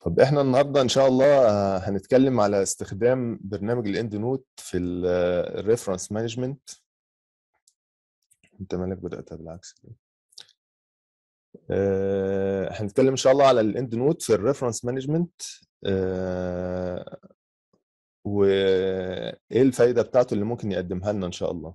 طب احنا النهارده ان شاء الله آه، هنتكلم على استخدام برنامج الاند نوت في الريفرنس مانجمنت انت مالك بدأتها بالعكس آه، هنتكلم ان شاء الله على الاند نوت في الريفرنس مانجمنت وايه الفايده بتاعته اللي ممكن يقدمها لنا ان شاء الله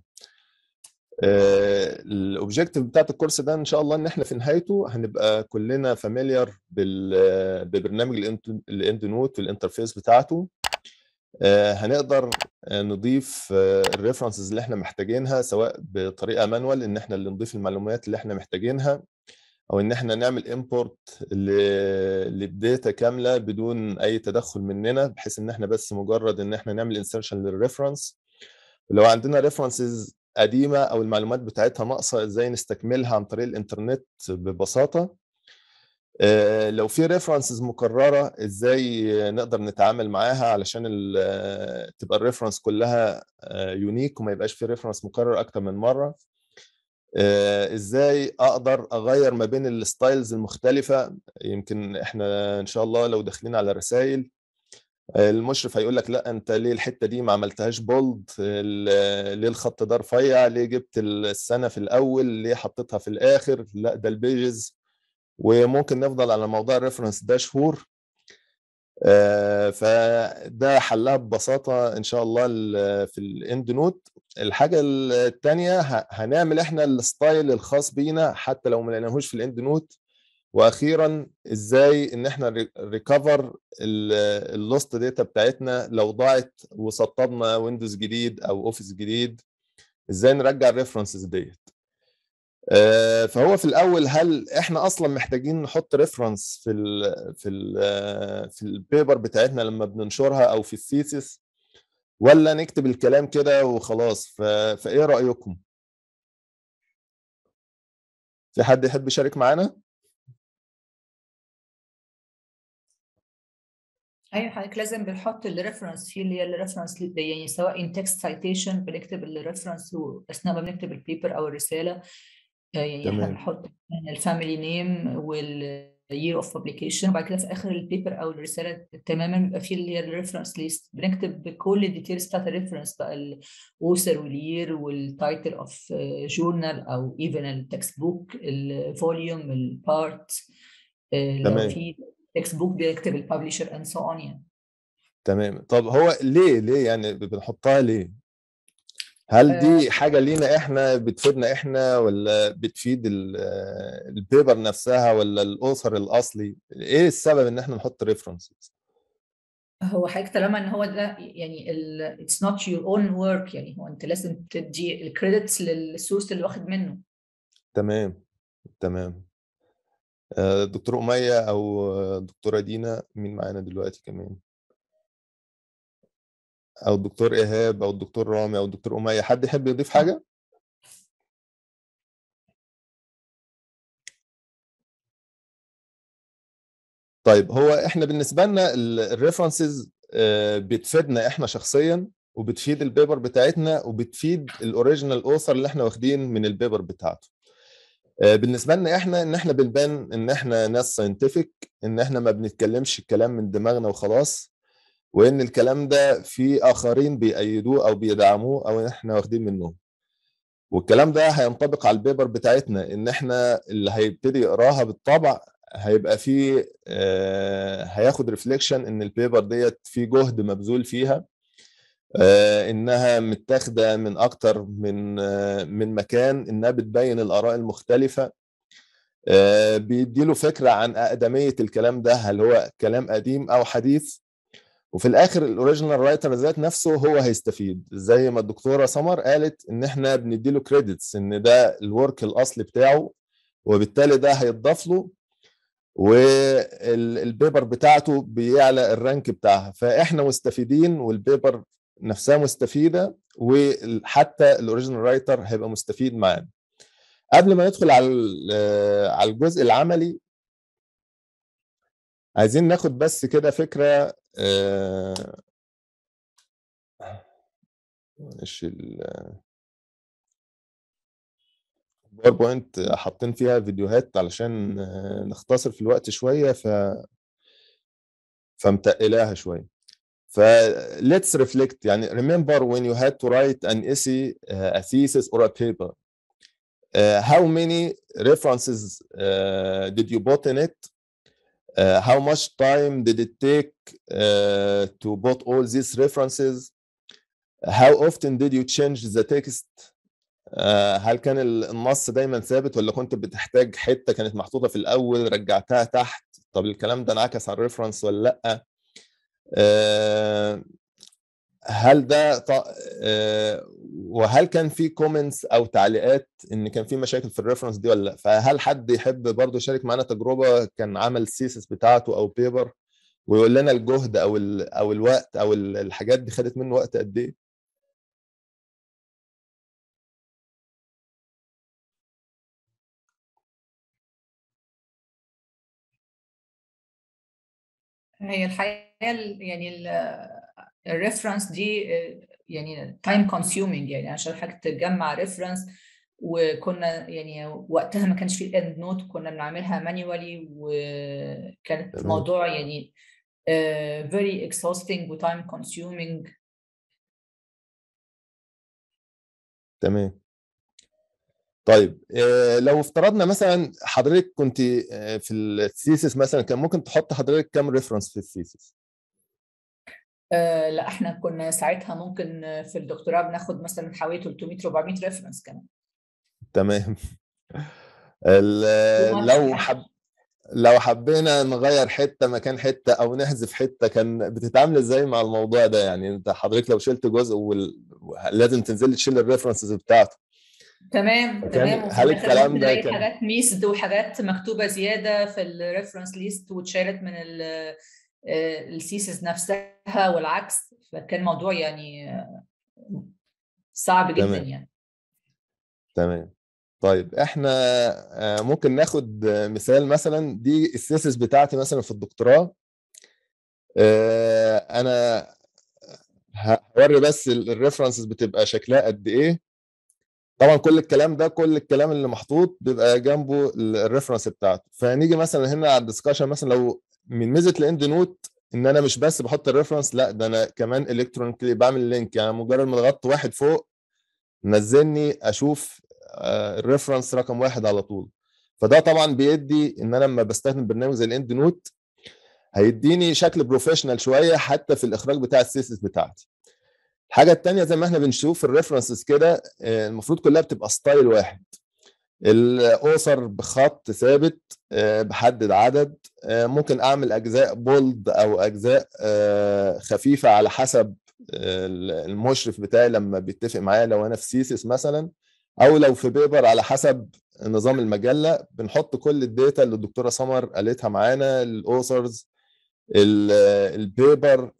الاوبجيكتيف بتاعت الكورس ده ان شاء الله ان احنا في نهايته هنبقى كلنا فاميليار ببرنامج الاند نوت والانترفيس بتاعته آه، هنقدر نضيف الريفرنسز اللي احنا محتاجينها سواء بطريقه مانوال ان احنا اللي نضيف المعلومات اللي احنا محتاجينها او ان احنا نعمل امبورت لداتا كامله بدون اي تدخل مننا بحيث ان احنا بس مجرد ان احنا نعمل انسرشن للريفرنس لو عندنا ريفرنسز قديمه او المعلومات بتاعتها ناقصه ازاي نستكملها عن طريق الانترنت ببساطه لو في ريفرنسز مكرره ازاي نقدر نتعامل معاها علشان تبقى الريفرنس كلها يونيك وما يبقاش في ريفرنس مكرر اكتر من مره ازاي اقدر اغير ما بين الستايلز المختلفه يمكن احنا ان شاء الله لو داخلين على رسائل المشرف هيقول لك لا انت ليه الحته دي ما عملتهاش بولد ليه الخط ده رفيع ليه جبت السنه في الاول ليه حطيتها في الاخر لا ده البيجز وممكن نفضل على موضوع الريفرنس ده شهور فده حلها ببساطه ان شاء الله في الاند نوت الحاجه الثانيه هنعمل احنا الستايل الخاص بينا حتى لو ما لقيناهوش في الاند نوت واخيرا ازاي ان احنا ريكفر اللوست داتا بتاعتنا لو ضاعت وسطبنا ويندوز جديد او اوفيس جديد ازاي نرجع الريفرنسز ديت فهو في الاول هل احنا اصلا محتاجين نحط ريفرنس في ال في ال في البيبر بتاعتنا لما بننشرها او في الثيسيس ولا نكتب الكلام كده وخلاص فايه رايكم في حد يحب يشارك معانا ايوه حضرتك لازم بنحط الريفرنس فيه اللي هي الريفرنس يعني سواء ان تكست سايتيشن بنكتب الريفرنس اثناء ما بنكتب البيبر او الرساله يعني احنا تمام بنحط الفاميلي نيم واليير اوف بابليكيشن وبعد كده في اخر البيبر او الرساله تماما بيبقى فيه اللي هي الريفرنس ليست بنكتب كل الديتيلز بتاعت الريفرنس بقى الاوثر واليير والتايتل اوف جورنال او ايفن التكست بوك الفوليوم البارت لو تمام في تكست بوك بيكتب الببلشر اند سو اون يعني تمام طب هو ليه ليه يعني بنحطها ليه هل آه، دي حاجة لينا احنا بتفيدنا احنا ولا بتفيد ال- البيبر نفسها ولا الاوثر الاصلي ايه السبب ان احنا نحط ريفرنسز هو حضرتك طالما ان هو ده يعني ال it's not your own work يعني هو انت لازم تدي الكريدتس للسورس اللي واخد منه تمام تمام آه، دكتور أمية أو دكتورة دينا مين معانا دلوقتي كمان أو الدكتور إيهاب أو الدكتور رامي أو الدكتور أمية حد يحب يضيف حاجة؟ طيب هو احنا بالنسبة لنا الريفرنسز بتفيدنا احنا شخصيا وبتفيد البيبر بتاعتنا وبتفيد الاوريجينال اوثر اللي احنا واخدين من البيبر بتاعته آه، بالنسبه لنا احنا ان احنا بنبان ان احنا ناس ساينتفك ان احنا ما بنتكلمش الكلام من دماغنا وخلاص وان الكلام ده في اخرين بيأيدوه او بيدعموه او احنا واخدين منهم والكلام ده هينطبق على البيبر بتاعتنا ان احنا اللي هيبتدي يقراها بالطبع هيبقى فيه آه، هياخد ريفليكشن ان البيبر ديت في جهد مبذول فيها آه، انها متاخده من اكتر من آه، من مكان انها بتبين الاراء المختلفه آه، بيديله فكره عن اقدميه الكلام ده هل هو كلام قديم او حديث وفي الاخر الاوريجينال رايتر ذات نفسه هو هيستفيد زي ما الدكتوره سمر قالت ان احنا بنديله كريدتس ان ده الورك الاصلي بتاعه وبالتالي ده هيتضاف له والبيبر بتاعته بيعلى الرانك بتاعها فاحنا مستفيدين والبيبر نفسها مستفيده وحتى الاوريجينال رايتر هيبقى مستفيد معانا قبل ما ندخل على ال- على الجزء العملي عايزين ناخد بس كده فكره آه، معلش ال- الباوربوينت حاطين فيها فيديوهات علشان آه، نختصر في الوقت شويه ف فمتقلاها شويه ف let's reflect يعني remember when you had to write an essay uh, a thesis or a paper uh, how many references uh, did you put in it uh, how much time did it take uh, to put all these references how often did you change the text uh, هل كان النص دايما ثابت ولا كنت بتحتاج حته كانت محطوطه في الاول رجعتها تحت طب الكلام ده انعكس على الريفرنس ولا لا uh, هل ده ط... uh, وهل كان في كومنتس او تعليقات ان كان في مشاكل في الريفرنس دي ولا لا فهل حد يحب برضه يشارك معانا تجربه كان عمل السيسس بتاعته او بيبر ويقول لنا الجهد او ال... او الوقت او الحاجات دي خدت منه وقت قد ايه هي الحقيقه يعني الريفرنس دي يعني تايم كونسيومينج يعني عشان حضرتك تجمع ريفرنس وكنا يعني وقتها ما كانش في الاند نوت كنا بنعملها مانيوالي وكانت تمام. موضوع يعني uh, very exhausting و time consuming تمام طيب آه، لو افترضنا مثلا حضرتك كنت آه، في الثيسس مثلا كان ممكن تحط حضرتك كام ريفرنس في الثيسس آه لا احنا كنا ساعتها ممكن في الدكتوراه بناخد مثلا حوالي 300 400 ريفرنس كمان تمام ال- وما- لو حب لو حبينا نغير حته مكان حته او نحذف حته كان بتتعامل ازاي مع الموضوع ده يعني انت حضرتك لو شلت جزء وال... لازم تنزل تشيل الريفرنسز بتاعته تمام كان- تمام وفي هل الآخر الكلام ممكن ده نلاقي كان- حاجات ميسد وحاجات مكتوبه زياده في الريفرنس ليست واتشالت من السيسز نفسها والعكس فكان موضوع يعني آه، صعب جدا تمام. يعني تمام طيب احنا آه، ممكن ناخد آه، مثال مثلا دي الثيسس بتاعتي مثلا في الدكتوراه آه، انا هوري بس الريفرنسز بتبقى شكلها قد ايه طبعا كل الكلام ده كل الكلام اللي محطوط بيبقى جنبه الريفرنس بتاعته فنيجي مثلا هنا على الدسكشن مثلا لو من ميزه الاند نوت ان انا مش بس بحط الريفرنس لا ده انا كمان الكترونيكلي بعمل لينك يعني مجرد ما ضغطت واحد فوق نزلني اشوف آه، الريفرنس رقم واحد على طول فده طبعا بيدي ان انا لما بستخدم برنامج زي الاند نوت هيديني شكل بروفيشنال شويه حتى في الاخراج بتاع السيسس بتاعتي الحاجه التانيه زي ما احنا بنشوف الريفرنسز كده آه، المفروض كلها بتبقى ستايل واحد الاوثر بخط ثابت آه، بحدد عدد آه، ممكن اعمل اجزاء بولد او اجزاء آه، خفيفه على حسب آه، المشرف بتاعي لما بيتفق معايا لو انا في سيسس مثلا او لو في بيبر على حسب نظام المجله بنحط كل الداتا اللي الدكتوره سمر قالتها معانا الاوثرز البيبر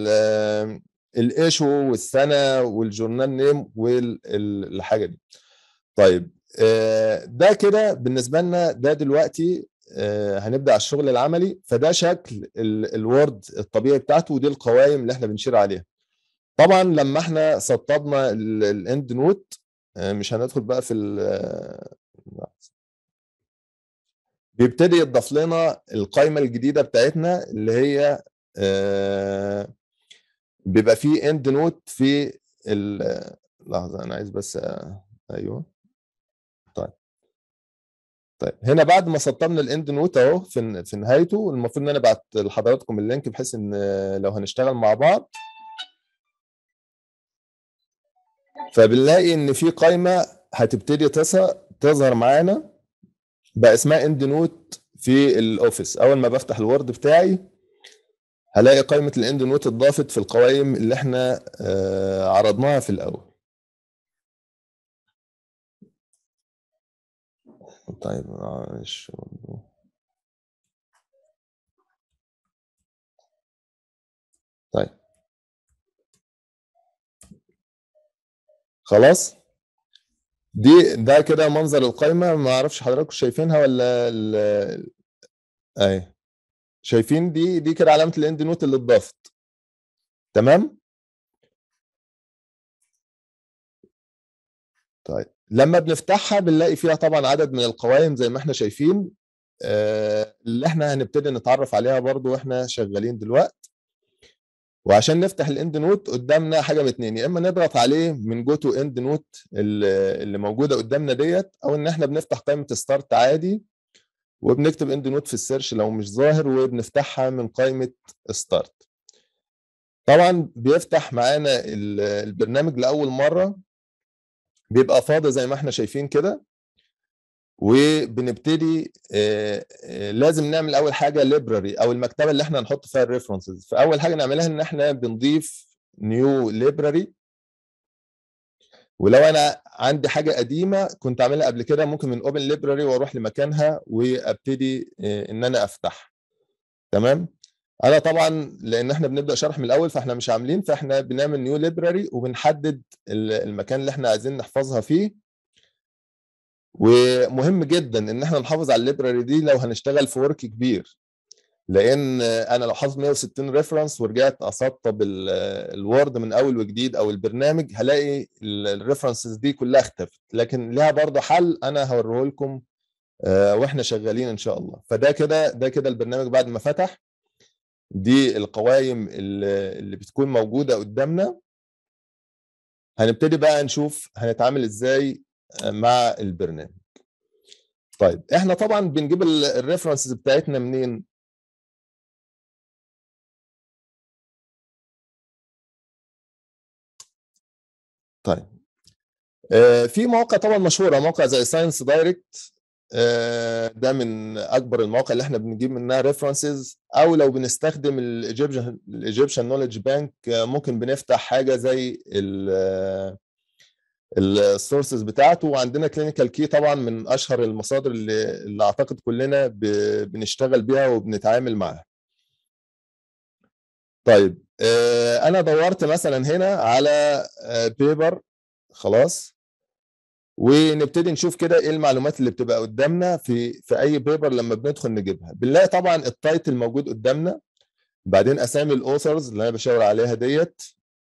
الايشو والسنه والجورنال نيم والحاجه دي طيب آه، ده كده بالنسبه لنا ده دلوقتي آه، هنبدا على الشغل العملي فده شكل الوورد الطبيعي بتاعته ودي القوائم اللي احنا بنشير عليها طبعا لما احنا سطبنا الاند نوت مش هندخل بقى في ال- بيبتدي يضاف لنا القائمه الجديده بتاعتنا اللي هي آه، بيبقى فيه اند نوت في ال- لحظه انا عايز بس آه، ايوه طيب طيب هنا بعد ما سطبنا الاند نوت اهو في في نهايته المفروض ان انا ابعت لحضراتكم اللينك بحيث ان لو هنشتغل مع بعض فبنلاقي ان في قائمه هتبتدي تظهر تظهر معانا بقى اسمها اند نوت في الاوفيس اول ما بفتح الوورد بتاعي هلاقي قائمه الاند نوت اتضافت في القوائم اللي احنا آه، عرضناها في الاول طيب معلش طيب خلاص دي ده كده منظر القائمة ما اعرفش حضراتكم شايفينها ولا ال- اهي شايفين دي دي كده علامة الاند نوت اللي اتضافت تمام طيب لما بنفتحها بنلاقي فيها طبعا عدد من القوائم زي ما احنا شايفين اللي احنا هنبتدي نتعرف عليها برضو واحنا شغالين دلوقتي وعشان نفتح الاند نوت قدامنا حاجه من اتنين يا اما نضغط عليه من جو تو اند نوت اللي موجوده قدامنا ديت او ان احنا بنفتح قائمه ستارت عادي وبنكتب اند نوت في السيرش لو مش ظاهر وبنفتحها من قائمه ستارت طبعا بيفتح معانا البرنامج لاول مره بيبقى فاضي زي ما احنا شايفين كده وبنبتدي لازم نعمل اول حاجه ليبراري او المكتبه اللي احنا نحط فيها الريفرنسز فاول حاجه نعملها ان احنا بنضيف نيو ليبراري ولو انا عندي حاجه قديمه كنت عاملها قبل كده ممكن من اوبن ليبراري واروح لمكانها وابتدي ان انا افتح تمام انا طبعا لان احنا بنبدا شرح من الاول فاحنا مش عاملين فاحنا بنعمل نيو ليبراري وبنحدد المكان اللي احنا عايزين نحفظها فيه ومهم جدا ان احنا نحافظ على الليبراري دي لو هنشتغل في ورك كبير لان انا لو حافظ 160 ريفرنس ورجعت اسطب الوورد من اول وجديد او البرنامج هلاقي الريفرنسز دي كلها اختفت لكن لها برضه حل انا هوريه لكم واحنا شغالين ان شاء الله فده كده ده كده البرنامج بعد ما فتح دي القوائم اللي بتكون موجوده قدامنا هنبتدي بقى نشوف هنتعامل ازاي مع البرنامج طيب احنا طبعا بنجيب الريفرنسز بتاعتنا منين طيب في مواقع طبعا مشهوره موقع زي ساينس دايركت ده من اكبر المواقع اللي احنا بنجيب منها ريفرنسز او لو بنستخدم الايجيبشن الايجيبشن نوليدج بانك ممكن بنفتح حاجه زي السورسز بتاعته وعندنا كلينيكال كي طبعا من اشهر المصادر اللي, اللي اعتقد كلنا بنشتغل بيها وبنتعامل معاها طيب انا دورت مثلا هنا على بيبر خلاص ونبتدي نشوف كده ايه المعلومات اللي بتبقى قدامنا في في اي بيبر لما بندخل نجيبها بنلاقي طبعا التايتل موجود قدامنا بعدين اسامي الاوثرز اللي انا بشاور عليها ديت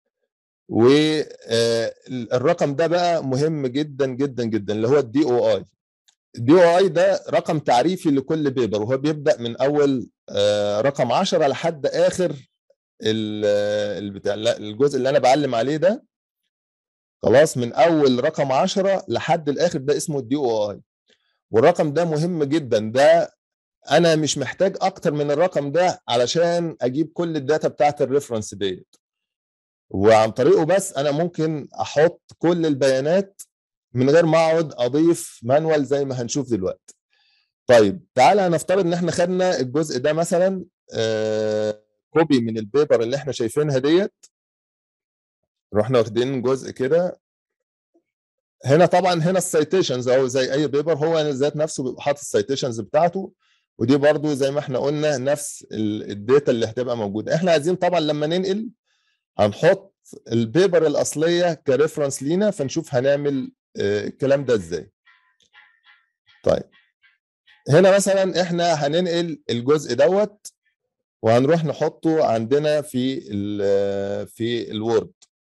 والرقم ده بقى مهم جدا جدا جدا اللي هو الدي او اي الدي او اي ده رقم تعريفي لكل بيبر وهو بيبدا من اول رقم 10 لحد اخر البتاع الجزء اللي انا بعلم عليه ده خلاص من اول رقم 10 لحد الاخر ده اسمه الدي او اي والرقم ده مهم جدا ده انا مش محتاج اكتر من الرقم ده علشان اجيب كل الداتا بتاعت الريفرنس ديت وعن طريقه بس انا ممكن احط كل البيانات من غير ما اقعد اضيف مانوال زي ما هنشوف دلوقتي طيب تعالى نفترض ان احنا خدنا الجزء ده مثلا آه كوبي من البيبر اللي احنا شايفينها ديت رحنا واخدين جزء كده هنا طبعا هنا السيتيشنز او زي اي بيبر هو ذات نفسه بيبقى حاطط السيتيشنز بتاعته ودي برضو زي ما احنا قلنا نفس الداتا اللي هتبقى موجوده احنا عايزين طبعا لما ننقل هنحط البيبر الاصليه كريفرنس لينا فنشوف هنعمل الكلام ده ازاي طيب هنا مثلا احنا هننقل الجزء دوت وهنروح نحطه عندنا في ال في الوورد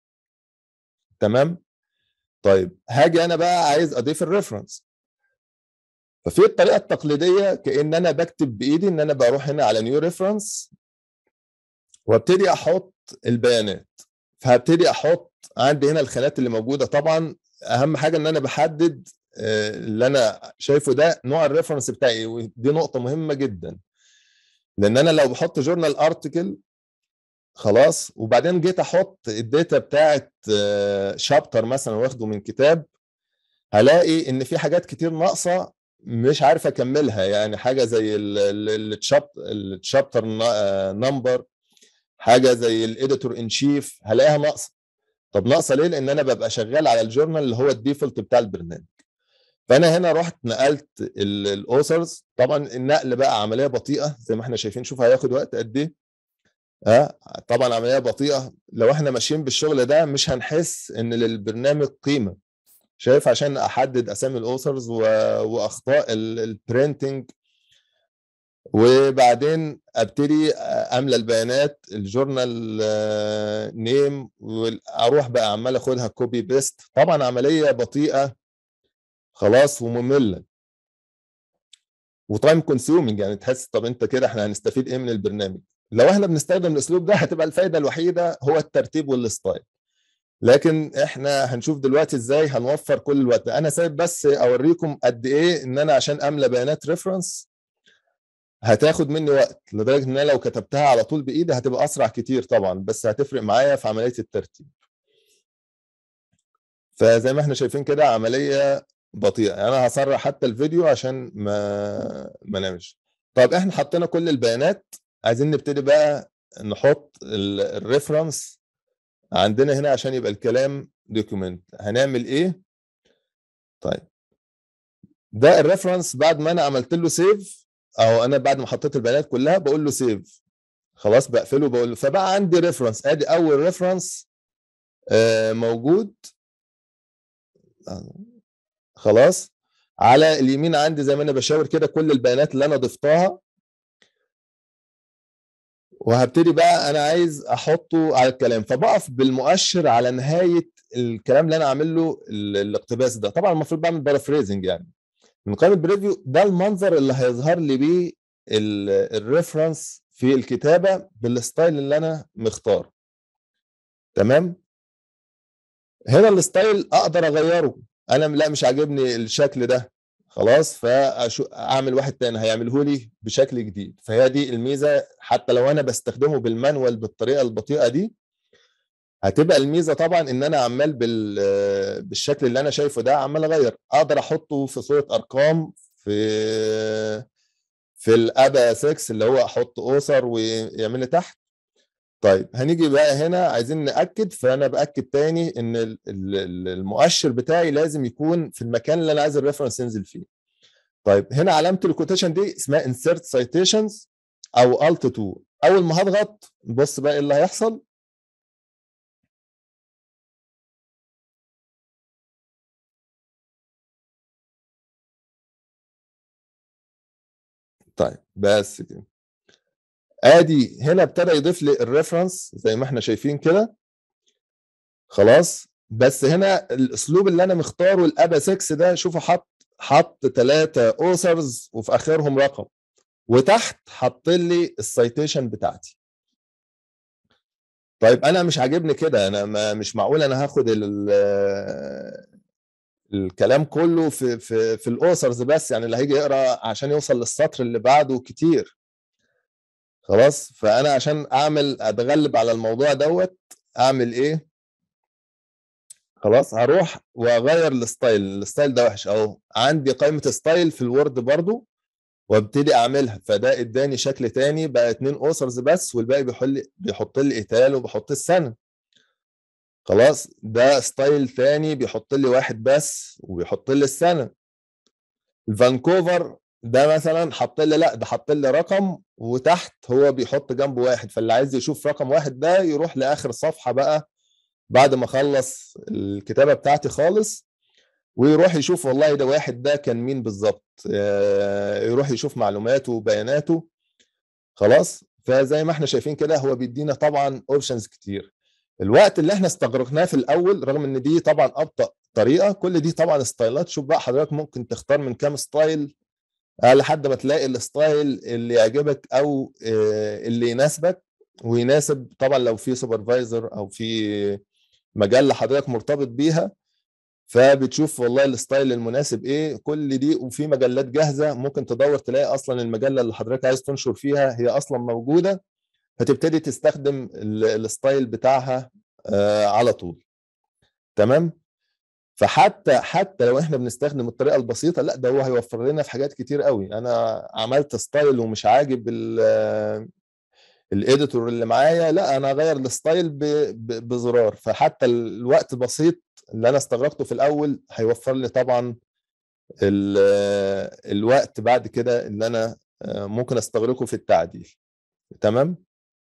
تمام طيب هاجي انا بقى عايز اضيف الريفرنس ففي الطريقه التقليديه كان انا بكتب بايدي ان انا بروح هنا على نيو ريفرنس وابتدي احط البيانات فهبتدي احط عندي هنا الخانات اللي موجوده طبعا اهم حاجه ان انا بحدد اللي انا شايفه ده نوع الريفرنس بتاعي ودي نقطه مهمه جدا لان انا لو بحط جورنال ارتكل خلاص وبعدين جيت احط الداتا بتاعت شابتر مثلا واخده من كتاب هلاقي ان في حاجات كتير ناقصه مش عارف اكملها يعني حاجه زي الشابتر نمبر حاجه زي الاديتور ان شيف هلاقيها ناقصه طب ناقصه ليه لان انا ببقى شغال على الجورنال اللي هو الديفولت بتاع البرنامج فانا هنا رحت نقلت الاوثرز طبعا النقل بقى عمليه بطيئه زي ما احنا شايفين شوف هياخد وقت قد ايه ها طبعا عمليه بطيئه لو احنا ماشيين بالشغل ده مش هنحس ان للبرنامج قيمه شايف عشان احدد اسامي الاوثرز واخطاء البرينتنج وبعدين ابتدي املى البيانات الجورنال نيم واروح بقى عمال اخدها كوبي بيست طبعا عمليه بطيئه خلاص وممله وتايم كونسيومينج يعني تحس طب انت كده احنا هنستفيد ايه من البرنامج لو احنا بنستخدم الاسلوب ده هتبقى الفايده الوحيده هو الترتيب والستايل لكن احنا هنشوف دلوقتي ازاي هنوفر كل الوقت انا سايب بس اوريكم قد ايه ان انا عشان املى بيانات ريفرنس هتاخد مني وقت لدرجه ان انا لو كتبتها على طول بايدي هتبقى اسرع كتير طبعا بس هتفرق معايا في عمليه الترتيب فزي ما احنا شايفين كده عمليه بطيئه يعني انا هسرع حتى الفيديو عشان ما ما نامش طيب احنا حطينا كل البيانات عايزين نبتدي بقى نحط الريفرنس عندنا هنا عشان يبقى الكلام دوكيومنت هنعمل ايه طيب ده الريفرنس بعد ما انا عملت له سيف او انا بعد ما حطيت البيانات كلها بقول له سيف خلاص بقفله بقول له فبقى عندي ريفرنس ادي اول ريفرنس موجود خلاص على اليمين عندي زي ما انا بشاور كده كل البيانات اللي انا ضفتها وهبتدي بقى انا عايز احطه على الكلام فبقف بالمؤشر على نهايه الكلام اللي انا عامل له الاقتباس ده طبعا المفروض بعمل بارافريزنج يعني من قائمه بريفيو ده المنظر اللي هيظهر لي بيه الريفرنس في الكتابه بالستايل اللي انا مختار تمام هنا الستايل اقدر اغيره انا لا مش عاجبني الشكل ده خلاص فاعمل واحد تاني هيعمله لي بشكل جديد فهي دي الميزه حتى لو انا بستخدمه بالمانوال بالطريقه البطيئه دي هتبقى الميزه طبعا ان انا عمال بال بالشكل اللي انا شايفه ده عمال اغير اقدر احطه في صوره ارقام في في الابا 6 اللي هو احط اوسر ويعمل لي تحت طيب هنيجي بقى هنا عايزين ناكد فانا باكد تاني ان المؤشر بتاعي لازم يكون في المكان اللي انا عايز الريفرنس ينزل فيه طيب هنا علامه الكوتيشن دي اسمها insert citations او alt 2 اول ما هضغط بص بقى ايه اللي هيحصل طيب بس كده ادي هنا ابتدى يضيف لي الريفرنس زي ما احنا شايفين كده خلاص بس هنا الاسلوب اللي انا مختاره الابا 6 ده شوفوا حط حط ثلاثه اوثرز وفي اخرهم رقم وتحت حط لي السيتيشن بتاعتي طيب انا مش عاجبني كده انا ما مش معقول انا هاخد الكلام كله في في في الاوثرز بس يعني اللي هيجي يقرا عشان يوصل للسطر اللي بعده كتير خلاص فانا عشان اعمل اتغلب على الموضوع دوت اعمل ايه خلاص هروح واغير الستايل الستايل ده وحش اهو عندي قائمه ستايل في الوورد برضو وابتدي اعملها فده اداني شكل تاني بقى اتنين اوثرز بس والباقي بيحل بيحط لي ايتال وبحط السنه خلاص ده ستايل تاني بيحط لي واحد بس وبيحط لي السنه الفانكوفر ده مثلا حط لي لا ده حط لي رقم وتحت هو بيحط جنبه واحد فاللي عايز يشوف رقم واحد ده يروح لاخر صفحه بقى بعد ما اخلص الكتابه بتاعتي خالص ويروح يشوف والله ده واحد ده كان مين بالظبط يروح يشوف معلوماته وبياناته خلاص فزي ما احنا شايفين كده هو بيدينا طبعا اوبشنز كتير الوقت اللي احنا استغرقناه في الاول رغم ان دي طبعا ابطا طريقه كل دي طبعا ستايلات شوف بقى حضرتك ممكن تختار من كام ستايل لحد ما تلاقي الستايل اللي يعجبك او اللي يناسبك ويناسب طبعا لو في سوبرفايزر او في مجله حضرتك مرتبط بيها فبتشوف والله الستايل المناسب ايه كل دي وفي مجلات جاهزه ممكن تدور تلاقي اصلا المجله اللي حضرتك عايز تنشر فيها هي اصلا موجوده فتبتدي تستخدم الستايل بتاعها على طول تمام فحتى حتى لو احنا بنستخدم الطريقه البسيطه لا ده هو هيوفر لنا في حاجات كتير قوي انا عملت ستايل ومش عاجب الايديتور اللي معايا لا انا اغير الستايل بزرار فحتى الوقت بسيط اللي انا استغرقته في الاول هيوفر لي طبعا الوقت بعد كده اللي انا ممكن استغرقه في التعديل تمام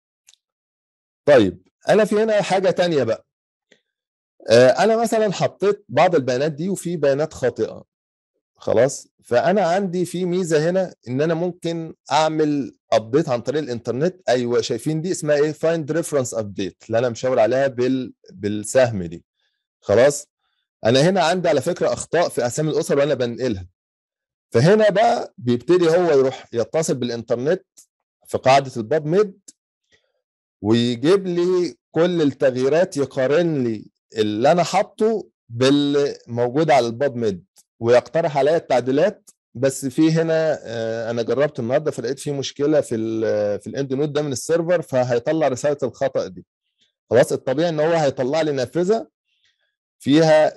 طيب انا في هنا حاجه تانية بقى انا مثلا حطيت بعض البيانات دي وفي بيانات خاطئه خلاص فانا عندي في ميزه هنا ان انا ممكن اعمل ابديت عن طريق الانترنت ايوه شايفين دي اسمها ايه فايند ريفرنس ابديت اللي انا مشاور عليها بال بالسهم دي خلاص انا هنا عندي على فكره اخطاء في اسامي الاسر وانا بنقلها فهنا بقى بيبتدي هو يروح يتصل بالانترنت في قاعده الباب ميد ويجيب لي كل التغييرات يقارن لي اللي انا حاطه باللي موجود على الباب ميد ويقترح عليا التعديلات بس في هنا آه، انا جربت النهارده فلقيت في مشكله في ال في الاند نوت ده من السيرفر فهيطلع رساله الخطا دي خلاص الطبيعي ان هو هيطلع لي نافذه فيها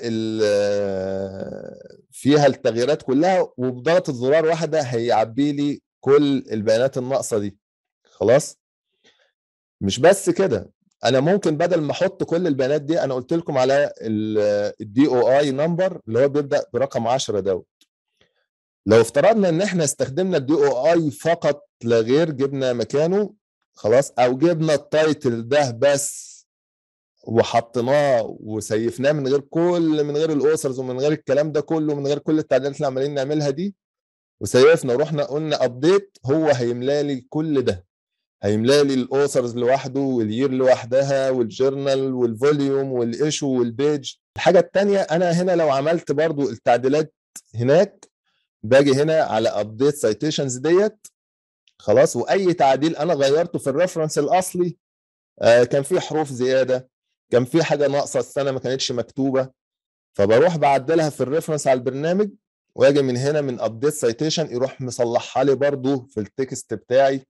ال- فيها التغييرات كلها وبضغطه زرار واحده هيعبي لي كل البيانات الناقصه دي خلاص مش بس كده انا ممكن بدل ما احط كل البيانات دي انا قلت لكم على الدي او اي نمبر اللي هو بيبدا برقم 10 دوت لو افترضنا ان احنا استخدمنا الدي او اي فقط لا غير جبنا مكانه خلاص او جبنا التايتل ده بس وحطيناه وسيفناه من غير كل من غير الاوسرز ومن غير الكلام ده كله من غير كل التعديلات اللي عمالين نعملها دي وسيفنا ورحنا قلنا ابديت هو هيملى لي كل ده هيملى لي الاوسرز لوحده والير لوحدها والجورنال والفوليوم والايشو والبيج الحاجه الثانيه انا هنا لو عملت برضو التعديلات هناك باجي هنا على ابديت سايتيشنز ديت خلاص واي تعديل انا غيرته في الريفرنس الاصلي آه كان في حروف زياده كان في حاجه ناقصه السنه ما كانتش مكتوبه فبروح بعدلها في الريفرنس على البرنامج واجي من هنا من ابديت سايتيشن يروح مصلحها لي برضو في التكست بتاعي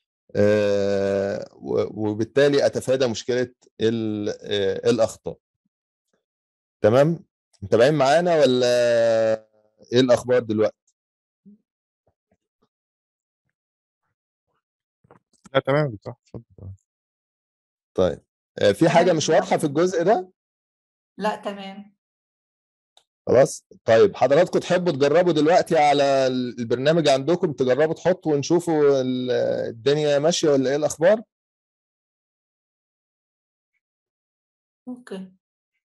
آه و- وبالتالي اتفادى مشكله ال- آه، الاخطاء تمام متابعين معانا ولا ايه الاخبار دلوقتي لا تمام صح اتفضل طيب آه، في حاجه تمام. مش واضحه في الجزء ده لا تمام خلاص طيب حضراتكم تحبوا تجربوا دلوقتي على البرنامج عندكم تجربوا تحطوا ونشوفوا ال- الدنيا ماشيه ولا ايه الاخبار اوكي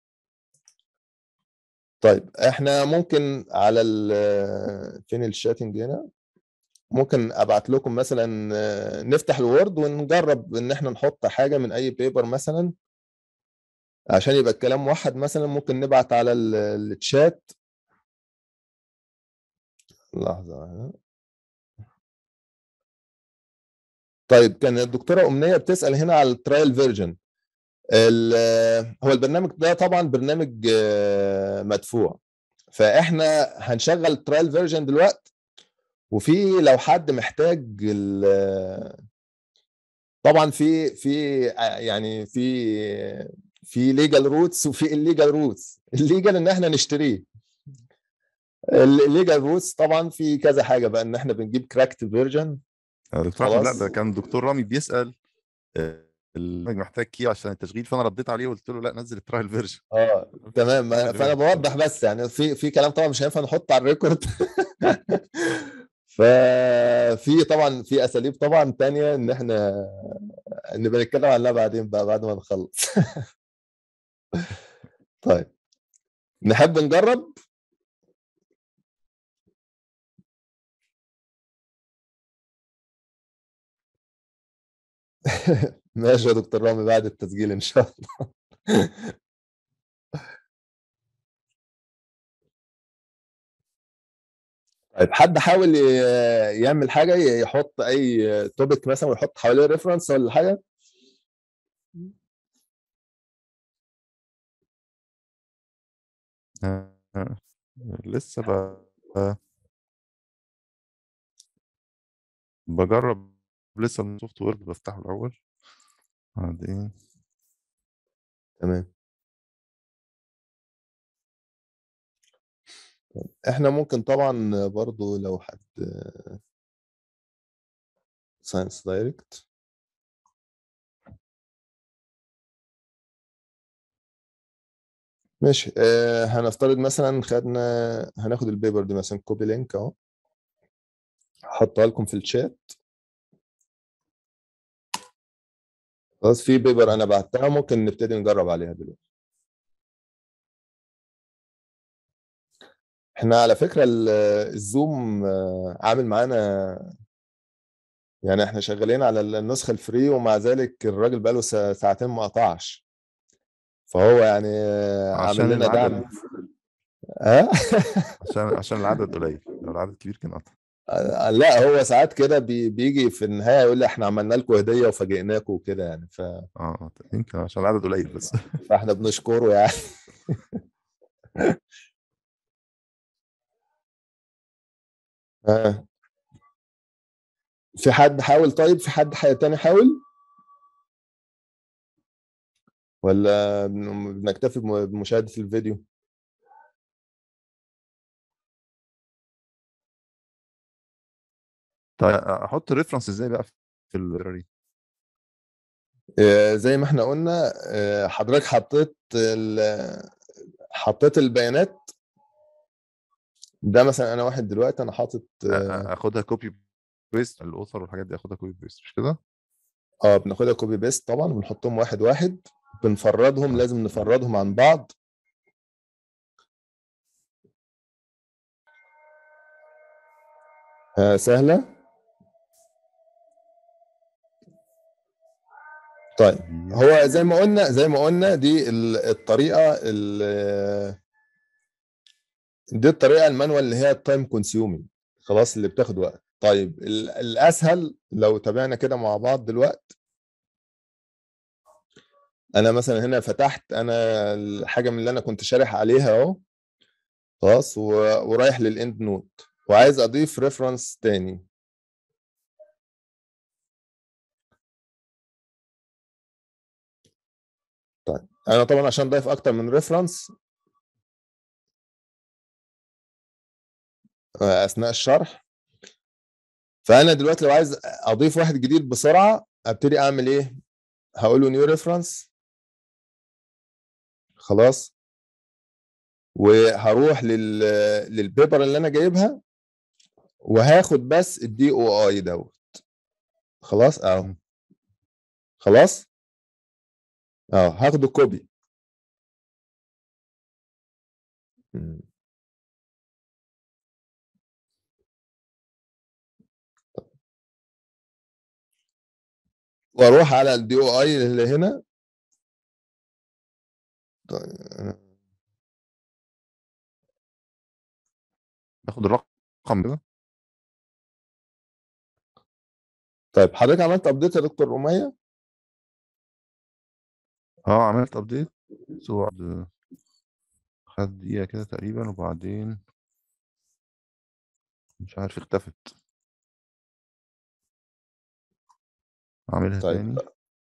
طيب احنا ممكن على ال فين الشاتنج هنا ممكن ابعت لكم مثلا آه، نفتح الوورد ونجرب ان احنا نحط حاجه من اي بيبر مثلا عشان يبقى الكلام موحد مثلا ممكن نبعت على ال- الشات لحظه هنا. طيب كان الدكتوره امنيه بتسال هنا على الترايل فيرجن هو البرنامج ده طبعا برنامج آه، مدفوع فاحنا هنشغل الترايل فيرجن دلوقتي وفي لو حد محتاج ال- طبعا في في يعني في في ليجال روتس وفي الليجال روتس الليجال ان احنا نشتريه الليجال روتس طبعا في كذا حاجه بقى ان احنا بنجيب كراكت فيرجن يا دكتور احمد لا خلاص. ده كان دكتور رامي بيسال آه، البرنامج محتاج كي عشان التشغيل فانا رديت عليه وقلت له لا نزل الترايل فيرجن اه تمام ما- فانا بوضح بس يعني في في كلام طبعا مش هينفع نحط على الريكورد ففي طبعا في اساليب طبعا تانية ان احنا نبقى نتكلم عنها بعدين بقى بعد ما نخلص طيب نحب نجرب ماشي يا دكتور رامي بعد التسجيل ان شاء الله طيب حد حاول ي- يعمل حاجه يحط اي توبيك مثلا ويحط حواليه ريفرنس ولا حاجه آه، آه، لسه ب... ب- بجرب لسه السوفت وير بفتحه الاول بعدين تمام احنا ممكن طبعا برضو لو حد ساينس دايركت ماشي اه هنفترض مثلا خدنا هناخد البيبر دي مثلا كوبي لينك اهو هحطها لكم في الشات خلاص في بيبر انا بعتها ممكن نبتدي نجرب عليها دلوقتي احنا على فكرة ال- الزوم آه، عامل معانا يعني احنا شغالين على النسخة الفري ومع ذلك الراجل بقاله سا- ساعتين ما قطعش فهو يعني آه، عشان عامل لنا العدد. دعم ها عشان عشان العدد قليل لو العدد كبير كان قطع آه، لا هو ساعات كده بي- بيجي في النهايه يقول لي احنا عملنا لكم هديه وفاجئناكم وكده يعني ف... اه آه، يمكن عشان العدد قليل بس فاحنا بنشكره يعني آه. في حد حاول طيب في حد حي- تاني حاول ولا بن- بنكتفي بم- بمشاهدة الفيديو طيب احط الريفرنس ازاي بقى في اللايبراري آه، زي ما احنا قلنا آه، حضرتك حطيت ال- حطيت البيانات ده مثلا انا واحد دلوقتي انا حاطط اه اخدها كوبي بيست الاوثر والحاجات دي اخدها كوبي بيست مش كده؟ آه، بناخدها كوبي بيست طبعا وبنحطهم واحد واحد بنفردهم لازم نفردهم عن بعض آه، سهلة طيب دي- هو زي ما قلنا زي ما قلنا دي ال- الطريقه ال- دي الطريقه المانوال اللي هي التايم كونسيومينج خلاص اللي بتاخد وقت طيب ال- الاسهل لو تابعنا كده مع بعض دلوقتي انا مثلا هنا فتحت انا الحاجه من اللي انا كنت شارح عليها اهو خلاص و- ورايح للاند نوت وعايز اضيف ريفرنس تاني طيب انا طبعا عشان اضيف اكتر من ريفرنس اثناء الشرح فانا دلوقتي لو عايز اضيف واحد جديد بسرعه ابتدي اعمل ايه هقول له نيو ريفرنس خلاص وهروح لل للبيبر اللي انا جايبها وهاخد بس الدي او اي دوت خلاص اهو خلاص اه هاخده كوبي مم. واروح على الدي او اي اللي هنا طيب باخد الرقم كده طيب حضرتك عملت ابديت يا دكتور رمية اه عملت ابديت بس هو بعد- خد دقيقة كده تقريبا وبعدين مش عارف اختفت اعملها طيب تاني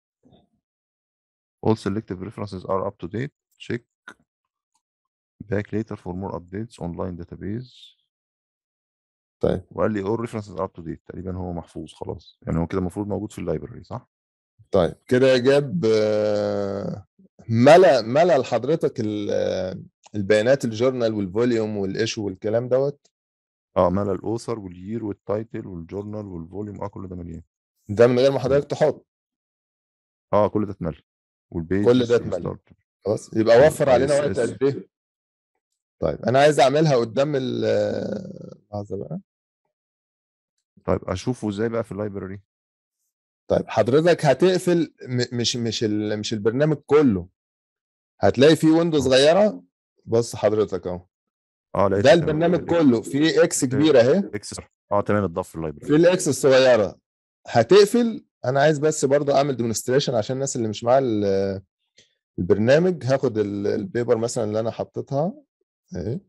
all selective references are up to date check back later for more updates online database طيب وقال لي all references are up to date تقريبا هو محفوظ خلاص يعني هو كده المفروض موجود في اللايبرري صح؟ طيب كده جاب آه، ملا ملا لحضرتك ال- آه، البيانات الجورنال والفوليوم والايشو والكلام دوت اه ملا الاوثر واليير والتايتل والجورنال والفوليوم اه كل ده مليان ده من غير ما حضرتك تحط اه كل ده اتملى والبيج كل ده اتملى. خلاص يبقى وفر علينا وقت ISS. قد ايه طيب انا عايز اعملها قدام ال آه، لحظه بقى طيب اشوفه ازاي بقى في اللايبرري طيب حضرتك هتقفل م- مش مش ال- مش البرنامج كله هتلاقي في ويندو صغيره بص حضرتك اهو اه لقيت ده تمام. البرنامج ال- كله في اكس كبيره اهي اكس اه تمام اتضاف في في اللايبرري الاكس الصغيره هتقفل انا عايز بس برضه اعمل ديمونستريشن عشان الناس اللي مش معاها ال- البرنامج هاخد ال- البيبر مثلا اللي انا حطيتها اهي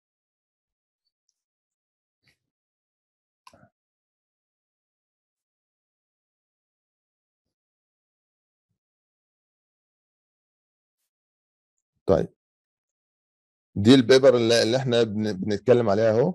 طيب دي البيبر اللي, اللي احنا بن- بنتكلم عليها اهو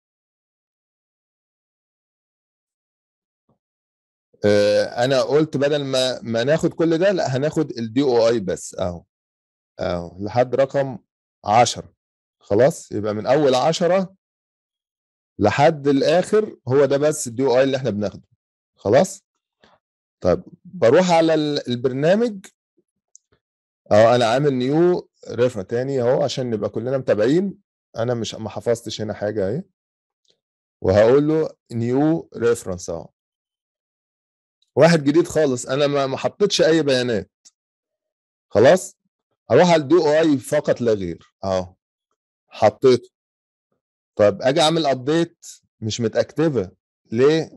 آه، انا قلت بدل ما ما ناخد كل ده لا هناخد الدي او اي بس اهو اهو لحد رقم 10 خلاص يبقى من اول 10 لحد الاخر هو ده بس الدي او اي اللي احنا بناخده خلاص طيب بروح على ال- البرنامج اهو انا عامل نيو ريفر تاني اهو عشان نبقى كلنا متابعين انا مش ما حفظتش هنا حاجه اهي وهقول له نيو ريفرنس اهو واحد جديد خالص انا ما ما حطيتش اي بيانات خلاص اروح على الدي او اي فقط لا غير اهو حطيته طب اجي اعمل ابديت مش متاكتفه ليه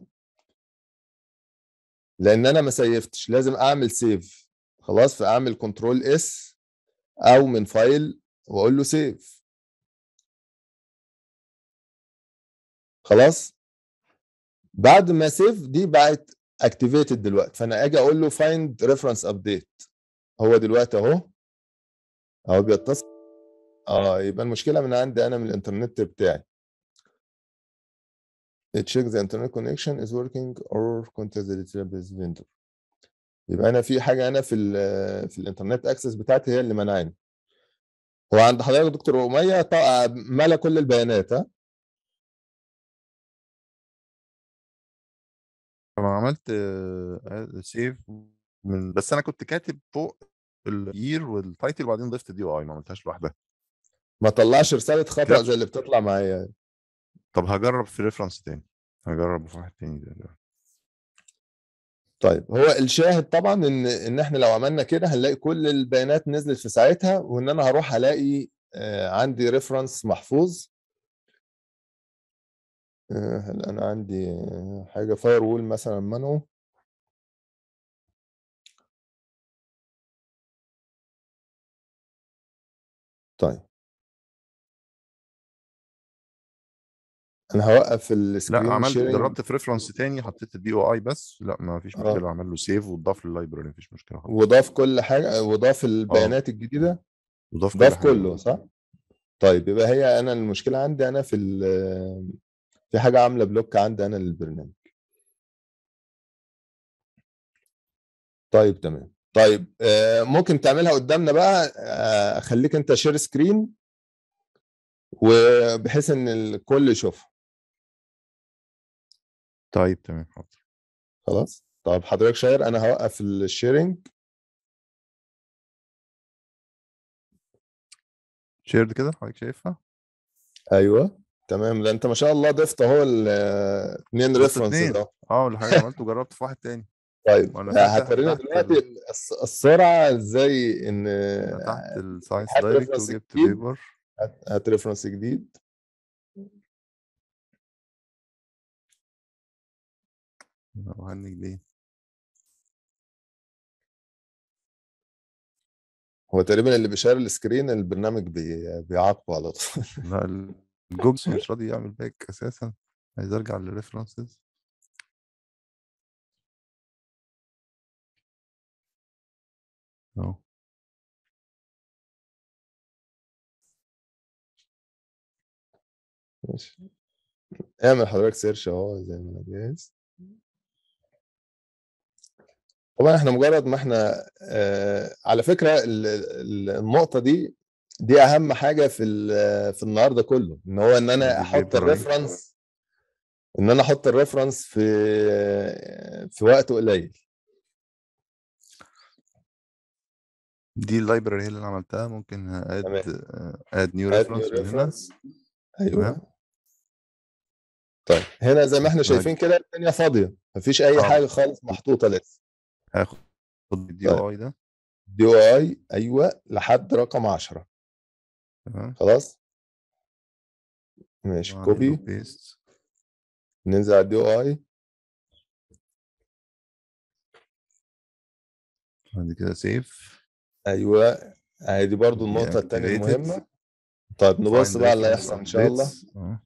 لان انا ما سيفتش لازم اعمل سيف خلاص فاعمل كنترول اس او من فايل واقول له سيف خلاص بعد ما سيف دي بقت اكتيفيتد دلوقتي فانا اجي اقول له فايند ريفرنس ابديت هو دلوقتي اهو اهو بيتصل اه يبقى المشكله من عندي انا من الانترنت بتاعي check the internet connection is working or contact the database vendor يبقى انا في حاجه انا في ال في الانترنت اكسس بتاعتي هي اللي منعاني هو عند حضرتك دكتور اميه طا- ملا كل البيانات ها انا عملت سيف من بس انا كنت كاتب فوق الير والتايتل وبعدين ضفت دي او اي ما عملتهاش لوحدها ما طلعش رساله خطا كده. زي اللي بتطلع معايا طب هجرب في ريفرنس تاني هجرب في واحد تاني ده. طيب هو الشاهد طبعا ان ان احنا لو عملنا كده هنلاقي كل البيانات نزلت في ساعتها وان انا هروح الاقي آه، عندي ريفرنس محفوظ آه، هل انا عندي آه، حاجه فاير وول مثلا منعه طيب انا هوقف لا السكرين عملت شيرنج جربت في ريفرنس تاني حطيت الدي او اي بس لا ما فيش آه. مشكله عمل له سيف واتضاف لللايبراري مفيش مشكله خالص وضاف كل حاجه وضاف البيانات الجديده وضاف كل ضاف حاجه كله صح طيب يبقى هي انا المشكله عندي انا في ال- في حاجه عامله بلوك عندي انا للبرنامج طيب تمام طيب آه، ممكن تعملها قدامنا بقى آه، خليك انت شير سكرين وبحيث ان الكل يشوفها طيب تمام حاضر خلاص طب حضرتك شاير انا هوقف الشيرنج شيرد كده حضرتك شايفها ايوه تمام ده انت ما شاء الله ضفت اهو الاثنين ضفت ريفرنسز اتنين. اهو اه اللي حضرتك عملته جربت في واحد تاني طيب وأنا فاتح هتورينا تحت دلوقتي الس- السرعه ازاي ان أنا تحت الساينس هات دايركت reference وجبت جديد. بيبر هات- هات ريفرنس جديد وهنج ليه هو تقريبا اللي بيشير السكرين البرنامج بي... بيعاقبه على طول لا الجوجل مش راضي يعمل باك اساسا عايز ارجع للريفرنسز اهو ماشي اعمل حضرتك سيرش اهو زي ما انا جاهز طبعا احنا مجرد ما احنا آه على فكره ال- ال- النقطه دي دي اهم حاجه في ال- في النهارده كله ان هو ان انا دي احط بيبر أهي. الريفرنس ان انا احط الريفرنس في في وقت قليل دي اللايبراري هي اللي انا عملتها ممكن اد تمام. اد نيو add new ريفرنس من هنا reference. ايوه تمام. طيب هنا زي ما احنا وهج- شايفين كده الدنيا فاضيه مفيش اي آه. حاجه خالص محطوطه لسه هاخد الدي او اي ده دي او اي ايوه لحد رقم 10 تمام خلاص ماشي كوبي بيست ننزل على الدي او اي بعد كده سيف ايوه اهي دي برضو دي النقطه الثانيه activated. المهمه طيب نبص Find بقى اللي reference هيحصل ان شاء الله updates. آه.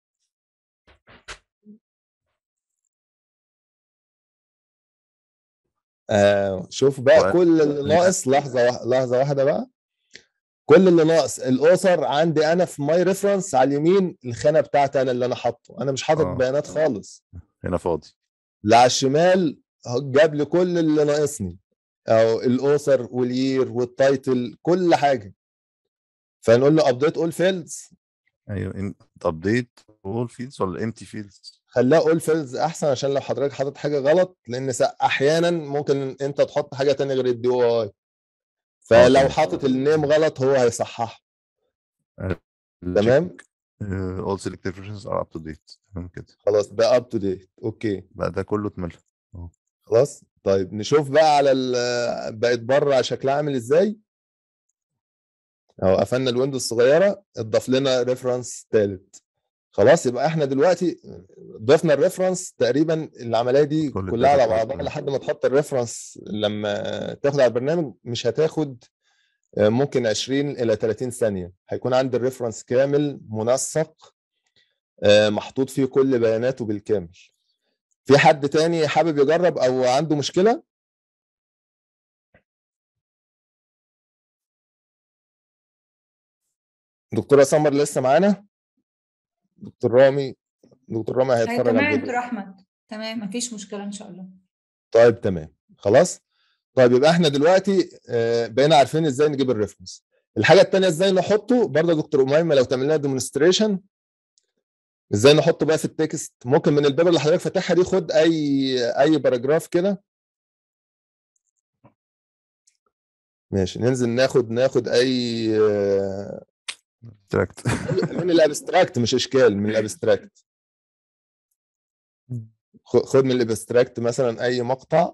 آه شوف بقى و- كل اللي ناقص لحظه واحده لحظه واحده بقى كل اللي ناقص الاسر عندي انا في ماي ريفرنس على اليمين الخانه بتاعتي انا اللي انا حاطه انا مش حاطط آه. بيانات خالص هنا فاضي اللي على الشمال هو جاب لي كل اللي ناقصني او الاسر والير والتايتل كل حاجه فنقول له ابديت اول فيلدز ايوه ابديت اول فيلدز ولا امتي فيلدز خليها اول فيلدز احسن عشان لو حضرتك حاطط حاجه غلط لان سا- احيانا ممكن انت تحط حاجه تانية غير الدي او اي فلو تمام. حاطط النيم غلط هو هيصححها تمام اول سيلكتيف ريفرنسز ار اب تو ديت تمام كده خلاص ده اب تو ديت اوكي بقى ده كله اتملى خلاص طيب نشوف بقى على ال- بقت بره شكلها عامل ازاي اهو قفلنا الويندوز الصغيره اتضاف لنا ريفرنس ثالث خلاص يبقى احنا دلوقتي ضفنا الريفرنس تقريبا العمليه دي كل كلها على الداتا بعضها بتاعتنا. لحد ما تحط الريفرنس لما تاخد على البرنامج مش هتاخد آه، ممكن 20 الى 30 ثانيه هيكون عندي الريفرنس كامل منسق آه، محطوط فيه كل بياناته بالكامل في حد تاني حابب يجرب او عنده مشكله دكتوره سمر لسه معانا دكتور رامي دكتور رامي أيوة، هيتفرج على تمام الفيديو دكتور احمد تمام مفيش مشكله ان شاء الله طيب تمام خلاص طيب يبقى احنا دلوقتي آه، بقينا عارفين ازاي نجيب الريفرنس الحاجه الثانيه ازاي نحطه برضه يا دكتور اميمه لو تعمل لنا ديمونستريشن ازاي نحطه بقى في التكست ممكن من البيبر اللي حضرتك فاتحها دي خد اي اي باراجراف كده ماشي ننزل ناخد ناخد اي آه، تراكت من الابستراكت مش اشكال من الابستراكت خ- خد من الابستراكت مثلا اي مقطع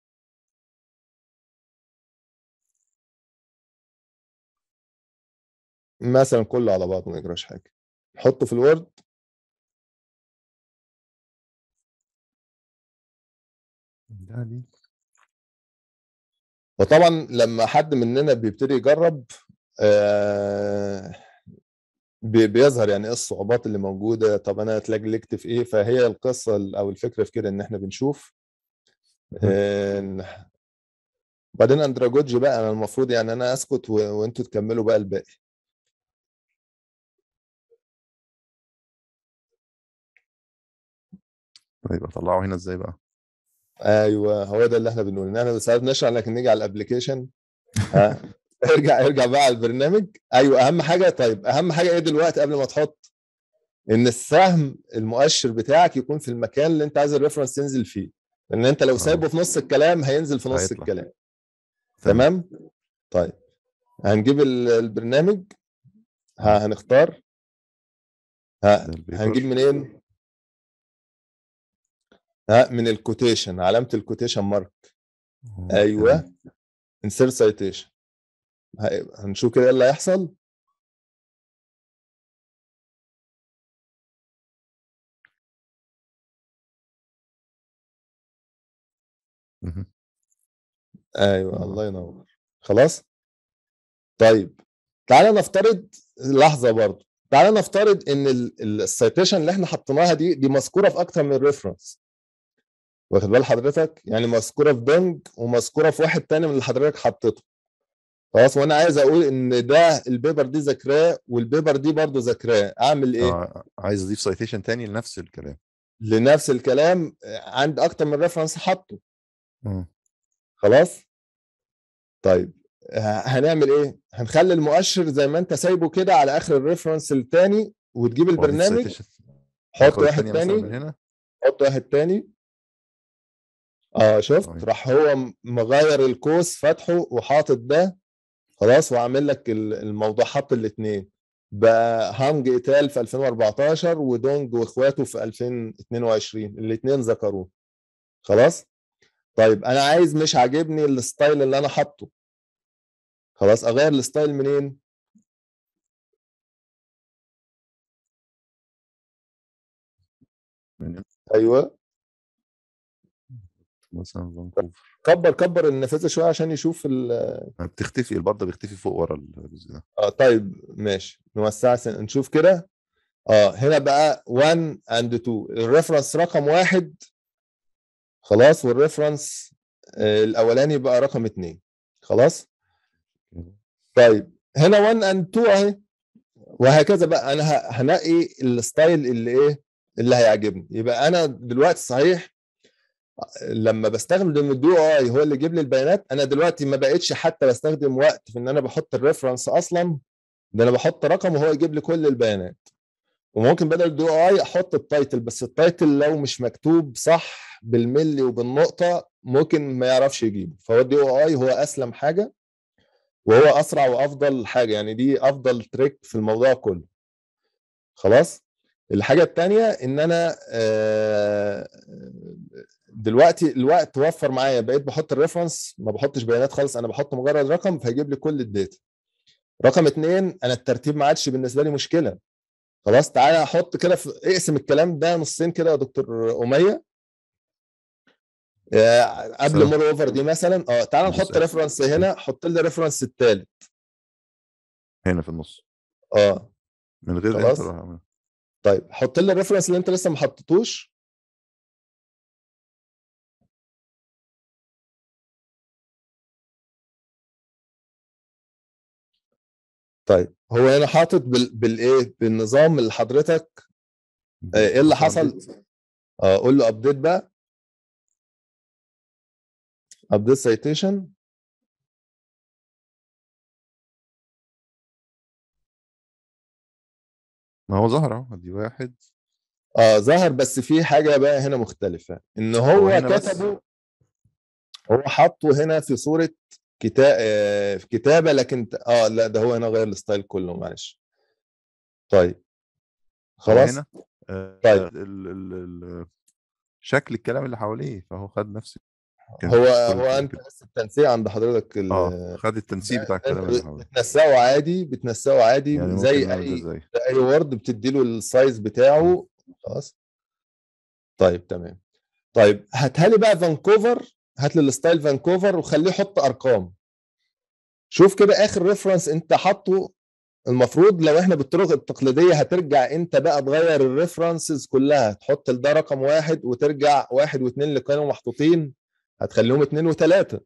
مثلا كله على بعضه ما يجراش حاجه حطه في الوورد ده دي وطبعا لما حد مننا بيبتدي يجرب آه، بي- بيظهر يعني ايه الصعوبات اللي موجوده طب انا اتلجلجت في ايه فهي القصه ال- او الفكره في كده ان احنا بنشوف آه، بعدين اندراجوج بقى انا المفروض يعني انا اسكت و- وانتوا تكملوا بقى الباقي طيب اطلعه هنا ازاي بقى ايوه هو ده اللي احنا بنقول ان احنا ساعات بنشرح لكن نيجي على الابلكيشن ها ارجع ارجع بقى على البرنامج ايوه اهم حاجه طيب اهم حاجه ايه دلوقتي قبل ما تحط ان السهم المؤشر بتاعك يكون في المكان اللي انت عايز الريفرنس ينزل فيه لان انت لو آه. سايبه في نص الكلام هينزل في نص هيطلع. الكلام تمام طيب هنجيب ال- البرنامج ها هنختار ها ده البيبر. هنجيب منين ها من الكوتيشن علامه الكوتيشن مارك آه، ايوه تمام. insert citation هي- هنشوف كده ايه اللي هيحصل مهم. ايوه آه. الله ينور خلاص طيب تعالى نفترض لحظه برضو تعالى نفترض ان السيتيشن اللي احنا حطيناها دي دي مذكوره في اكتر من ريفرنس واخد بال حضرتك يعني مذكوره في دونج ومذكوره في واحد تاني من اللي حضرتك حطيته خلاص وانا عايز اقول ان ده البيبر دي ذاكراه والبيبر دي برضو ذاكراه اعمل ايه آه، عايز اضيف سايتيشن تاني لنفس الكلام لنفس الكلام عند اكتر من ريفرنس حاطه مم. خلاص طيب ه- هنعمل ايه هنخلي المؤشر زي ما انت سايبه كده على اخر الريفرنس التاني وتجيب وأضيف البرنامج citation. حط آخد واحد التانية مثلا من تاني هنا حط واحد تاني اه شفت طيب. راح هو م- مغير القوس فاتحه وحاطط ده خلاص وعامل لك ال- الموضوع حط الاثنين بقى هانج ايتال في 2014 ودونج واخواته في 2022 الاثنين ذكروه خلاص طيب انا عايز مش عاجبني الستايل اللي انا حاطه خلاص اغير الستايل منين من هنا. ايوه مثلا فانكوفر كبر كبر النافذه شويه عشان يشوف ال- بتختفي البردة بيختفي فوق ورا الجزء ده اه طيب ماشي نوسع سن- نشوف كده اه هنا بقى 1 اند 2 الريفرنس رقم واحد خلاص والريفرنس آه الاولاني بقى رقم اتنين خلاص طيب هنا 1 اند 2 اهي وهكذا بقى انا ه- هنقي الستايل اللي ايه اللي هيعجبني يبقى انا دلوقتي صحيح لما بستخدم الدو اي هو اللي يجيب لي البيانات انا دلوقتي ما بقتش حتى بستخدم وقت في ان انا بحط الريفرنس اصلا ده انا بحط رقم وهو يجيب لي كل البيانات وممكن بدل الدو اي احط التايتل بس التايتل لو مش مكتوب صح بالملي وبالنقطه ممكن ما يعرفش يجيبه فهو الدي او اي هو اسلم حاجه وهو اسرع وافضل حاجه يعني دي افضل تريك في الموضوع كله خلاص الحاجه الثانيه ان انا آه، دلوقتي الوقت وفر معايا بقيت بحط الريفرنس ما بحطش بيانات خالص انا بحط مجرد رقم فيجيب لي كل الداتا رقم اتنين انا الترتيب ما عادش بالنسبه لي مشكله خلاص تعالى احط كده في اقسم الكلام ده نصين كده يا دكتور اميه آه، قبل سلام. مور اوفر دي مثلا اه تعالى بص نحط يا- ريفرنس هنا حط لي ريفرنس الثالث هنا في النص اه من غير خلاص. انتر ولا- طيب حط لي الريفرنس اللي انت لسه ما حطيتوش طيب هو هنا حاطط بال... بالايه بالنظام اللي حضرتك آه، ايه اللي حصل اه قول له ابديت بقى ابديت سايتيشن ما هو ظهر اهو دي واحد اه ظهر بس في حاجه بقى هنا مختلفه ان هو, هو هنا بس. كتبه هو حاطه هنا في صوره كتاب آه في كتابه لكن ت- اه لا ده هو هنا غير الستايل كله معلش طيب هو خلاص هنا آه، طيب. ال ال ال شكل الكلام اللي حواليه فهو خد نفس كان هو في هو كل انت كده. بس التنسيق عند حضرتك ال- اه خد التنسيق بتاع الكلام اللي حواليه بتنسقه عادي بتنسقه عادي يعني زي ممكن نعمل ده اي ازاي اي وورد بتدي له السايز بتاعه خلاص طيب تمام طيب هاتها لي بقى فانكوفر هات لي الستايل فانكوفر وخليه يحط ارقام شوف كده اخر ريفرنس انت حاطه المفروض لو احنا بالطرق التقليديه هترجع انت بقى تغير الريفرنسز كلها تحط ده رقم واحد وترجع واحد واثنين اللي كانوا محطوطين هتخليهم اثنين وثلاثه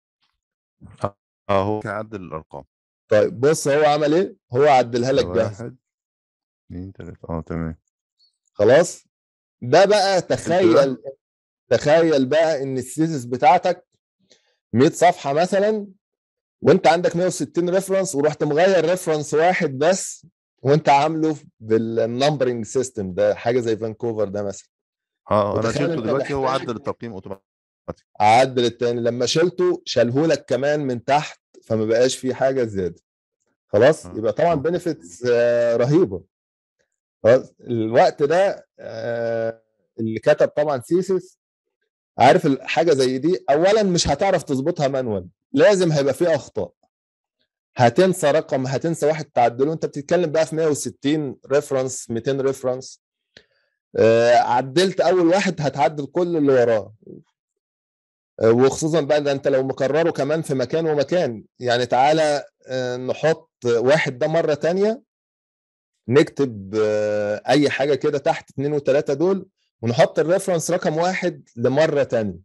اه هو كان عدل الارقام طيب بص هو عمل ايه؟ هو عدلها لك ده جاهزه واحد اثنين ثلاثة اه تمام خلاص ده بقى تخيل تخيل بقى ان الثيسيس بتاعتك 100 صفحه مثلا وانت عندك 160 ريفرنس ورحت مغير ريفرنس واحد بس وانت عامله بالنمبرنج سيستم ده حاجه زي فانكوفر ده مثلا اه انا وتخيل شلته انت دلوقتي هو محتاج- عدل التقييم اوتوماتيك عدل التاني لما شلته شاله لك كمان من تحت فما بقاش فيه حاجه زياده خلاص آه. يبقى طبعا آه. بنفيتس رهيبه خلاص الوقت ده آه، اللي كتب طبعا سيسيس عارف الحاجه زي دي اولا مش هتعرف تظبطها مانوال لازم هيبقى فيه اخطاء هتنسى رقم هتنسى واحد تعدله انت بتتكلم بقى في 160 ريفرنس 200 ريفرنس آه، عدلت اول واحد هتعدل كل اللي وراه آه، وخصوصا بقى ده انت لو مكرره كمان في مكان ومكان يعني تعالى آه، نحط واحد ده مره تانية نكتب آه، اي حاجه كده تحت اتنين وتلاته دول ونحط الريفرنس رقم واحد لمره تانية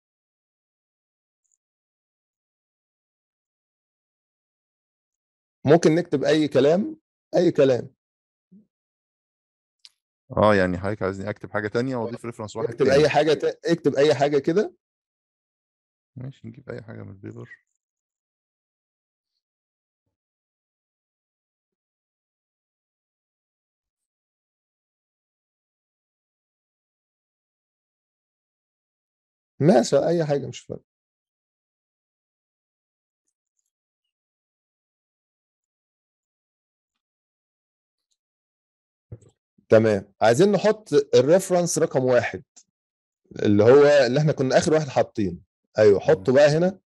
ممكن نكتب اي كلام اي كلام اه يعني حضرتك عايزني اكتب حاجه تانية واضيف ريفرنس واحد اكتب تاني اي حاجه ت... اكتب اي حاجه كده ماشي نجيب اي حاجه من البيبر ماشي اي حاجه مش فارقه تمام عايزين نحط الريفرنس رقم واحد اللي هو اللي احنا كنا اخر واحد حاطينه ايوه حطه بقى هنا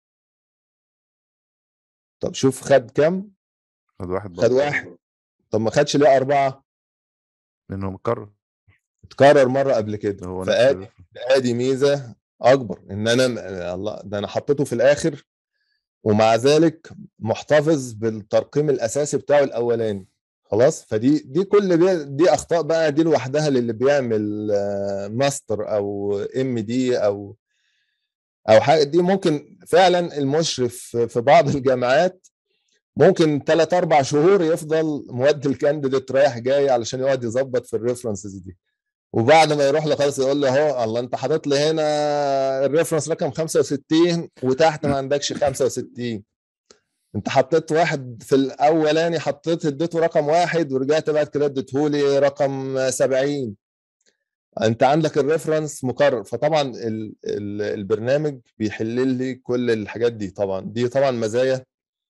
طب شوف خد كام خد واحد خد برضه واحد طب ما خدش ليه اربعه لانه مكرر اتكرر مره قبل كده ده هو نفس فادي الريفرنس. ادي ميزه اكبر ان انا الله ده انا حطيته في الاخر ومع ذلك محتفظ بالترقيم الاساسي بتاعه الاولاني خلاص فدي دي كل دي, دي اخطاء بقى دي لوحدها للي بيعمل آه، ماستر او ام دي او او حاجه دي ممكن فعلا المشرف في بعض الجامعات ممكن ثلاث اربع شهور يفضل مودي الكانديديت رايح جاي علشان يقعد يظبط في الريفرنسز دي وبعد ما يروح له خالص يقول له اهو الله انت حاطط لي هنا الريفرنس رقم 65 وتحت ما عندكش 65 انت حطيت واحد في الاولاني حطيت اديته رقم واحد ورجعت بعد كده اديته لي رقم 70 انت عندك الريفرنس مكرر فطبعا ال ال البرنامج بيحل لي كل الحاجات دي طبعا دي طبعا مزايا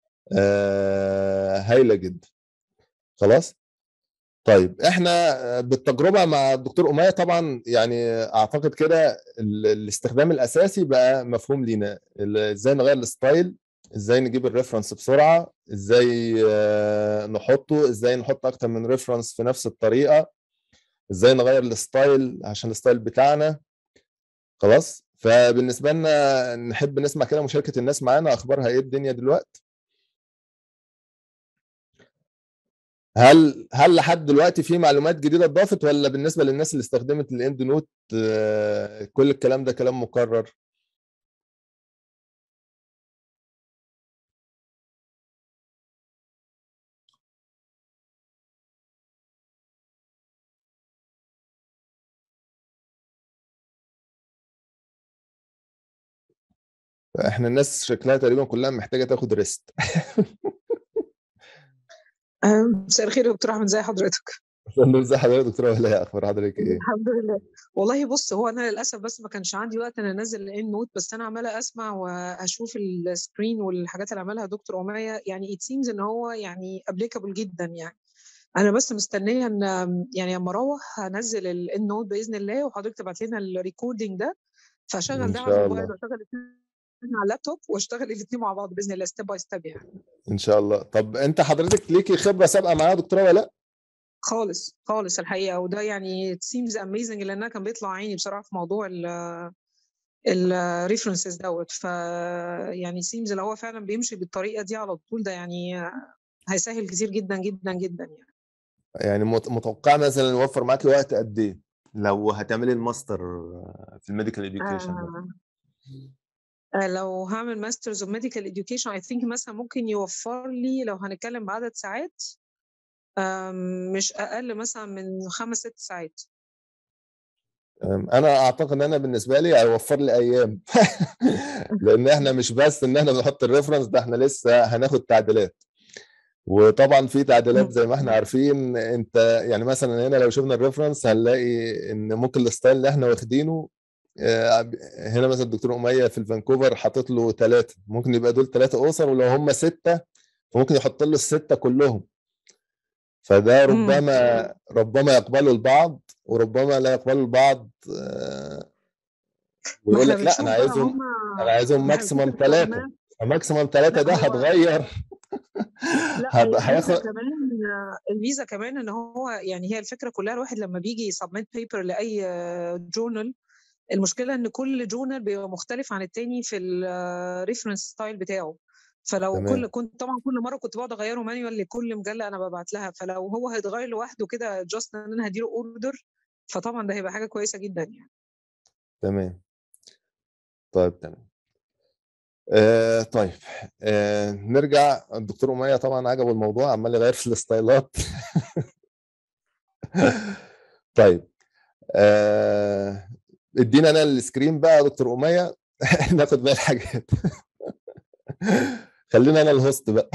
آه هايله جدا خلاص طيب احنا بالتجربه مع الدكتور اميه طبعا يعني اعتقد كده ال- الاستخدام الاساسي بقى مفهوم لينا ال- ازاي نغير الستايل ازاي نجيب الريفرنس بسرعه ازاي آه، نحطه ازاي نحط اكتر من ريفرنس في نفس الطريقه ازاي نغير الستايل عشان الستايل بتاعنا خلاص فبالنسبه لنا نحب نسمع كده مشاركه الناس معانا اخبارها ايه الدنيا دلوقتي هل هل لحد دلوقتي في معلومات جديده اتضافت ولا بالنسبه للناس اللي استخدمت الاند نوت آه، كل الكلام ده كلام مكرر احنا الناس شكلها تقريبا كلها محتاجه تاخد ريست آه، مساء الخير يا دكتور احمد ازي حضرتك فندم ازي حضرتك دكتوره ولا اخبار حضرتك ايه الحمد لله والله بص هو انا للاسف بس ما كانش عندي وقت انا انزل الان نوت بس انا عماله اسمع واشوف السكرين والحاجات اللي عملها دكتور اميه يعني ات سيمز ان هو يعني ابليكابل جدا يعني انا بس مستنيه ان يعني لما اروح هنزل الان نوت باذن الله وحضرتك تبعت لنا الريكوردنج ده فاشغل ان ده على شاء الموبايل الله واشغل الاثنين على اللابتوب واشتغل الاثنين مع بعض باذن الله ستيب باي ستيب يعني ان شاء الله طب انت حضرتك ليكي خبره سابقه معايا يا دكتوره ولا لا خالص خالص الحقيقه وده يعني it seems amazing لانها كان بيطلع عيني بصراحه في موضوع ال الريفرنسز دوت ف يعني seems اللي هو فعلا بيمشي بالطريقه دي على طول ده يعني هيسهل كتير جدا جدا جدا يعني يعني مت- متوقع مثلا يوفر معاكي وقت قد ايه لو هتعملي الماستر في الميديكال اديوكيشن آه آه، لو هعمل ماسترز اوف ميديكال اديوكيشن اي ثينك مثلا ممكن يوفر لي لو هنتكلم بعدد ساعات آم، مش اقل مثلا من خمس ست ساعات انا اعتقد ان انا بالنسبه لي هيوفر لي ايام لان احنا مش بس ان احنا بنحط الريفرنس ده احنا لسه هناخد تعديلات وطبعا في تعديلات زي ما احنا عارفين انت يعني مثلا هنا لو شفنا الريفرنس هنلاقي ان ممكن الستايل اللي احنا واخدينه آه، هنا مثلا الدكتور اميه في الفانكوفر حاطط له ثلاثه ممكن يبقى دول ثلاثه اسر ولو هم سته فممكن يحط له السته كلهم فده مم. ربما ربما يقبله البعض وربما لا يقبله البعض آه، ما ويقول احنا لك لا بنشوف انا بقى عايزهم هم انا عايزهم ما احنا بنشوف ماكسيمم ثلاثه الاستخدامات فماكسيمم ثلاثه لا ده هو هتغير لا هت- هي الميزه هياخد كمان الميزه كمان ان هو يعني هي الفكره كلها الواحد لما بيجي يسبميت بيبر لاي جورنال المشكله ان كل جورنال بيبقى مختلف عن التاني في الريفرنس ستايل بتاعه فلو كل تمام كنت طبعا كل مره كنت بقعد اغيره مانيوال لكل مجله انا ببعت لها فلو هو هيتغير لوحده كده جاست ان انا هديله اوردر فطبعا ده هيبقى حاجه كويسه جدا يعني تمام طيب تمام آه طيب آه نرجع الدكتور أمية طبعا عجبه الموضوع عمال يغير في الستايلات طيب آه ادينا انا السكرين بقى يا دكتور أمية ناخد بقى الحاجات خلينا انا الهوست بقى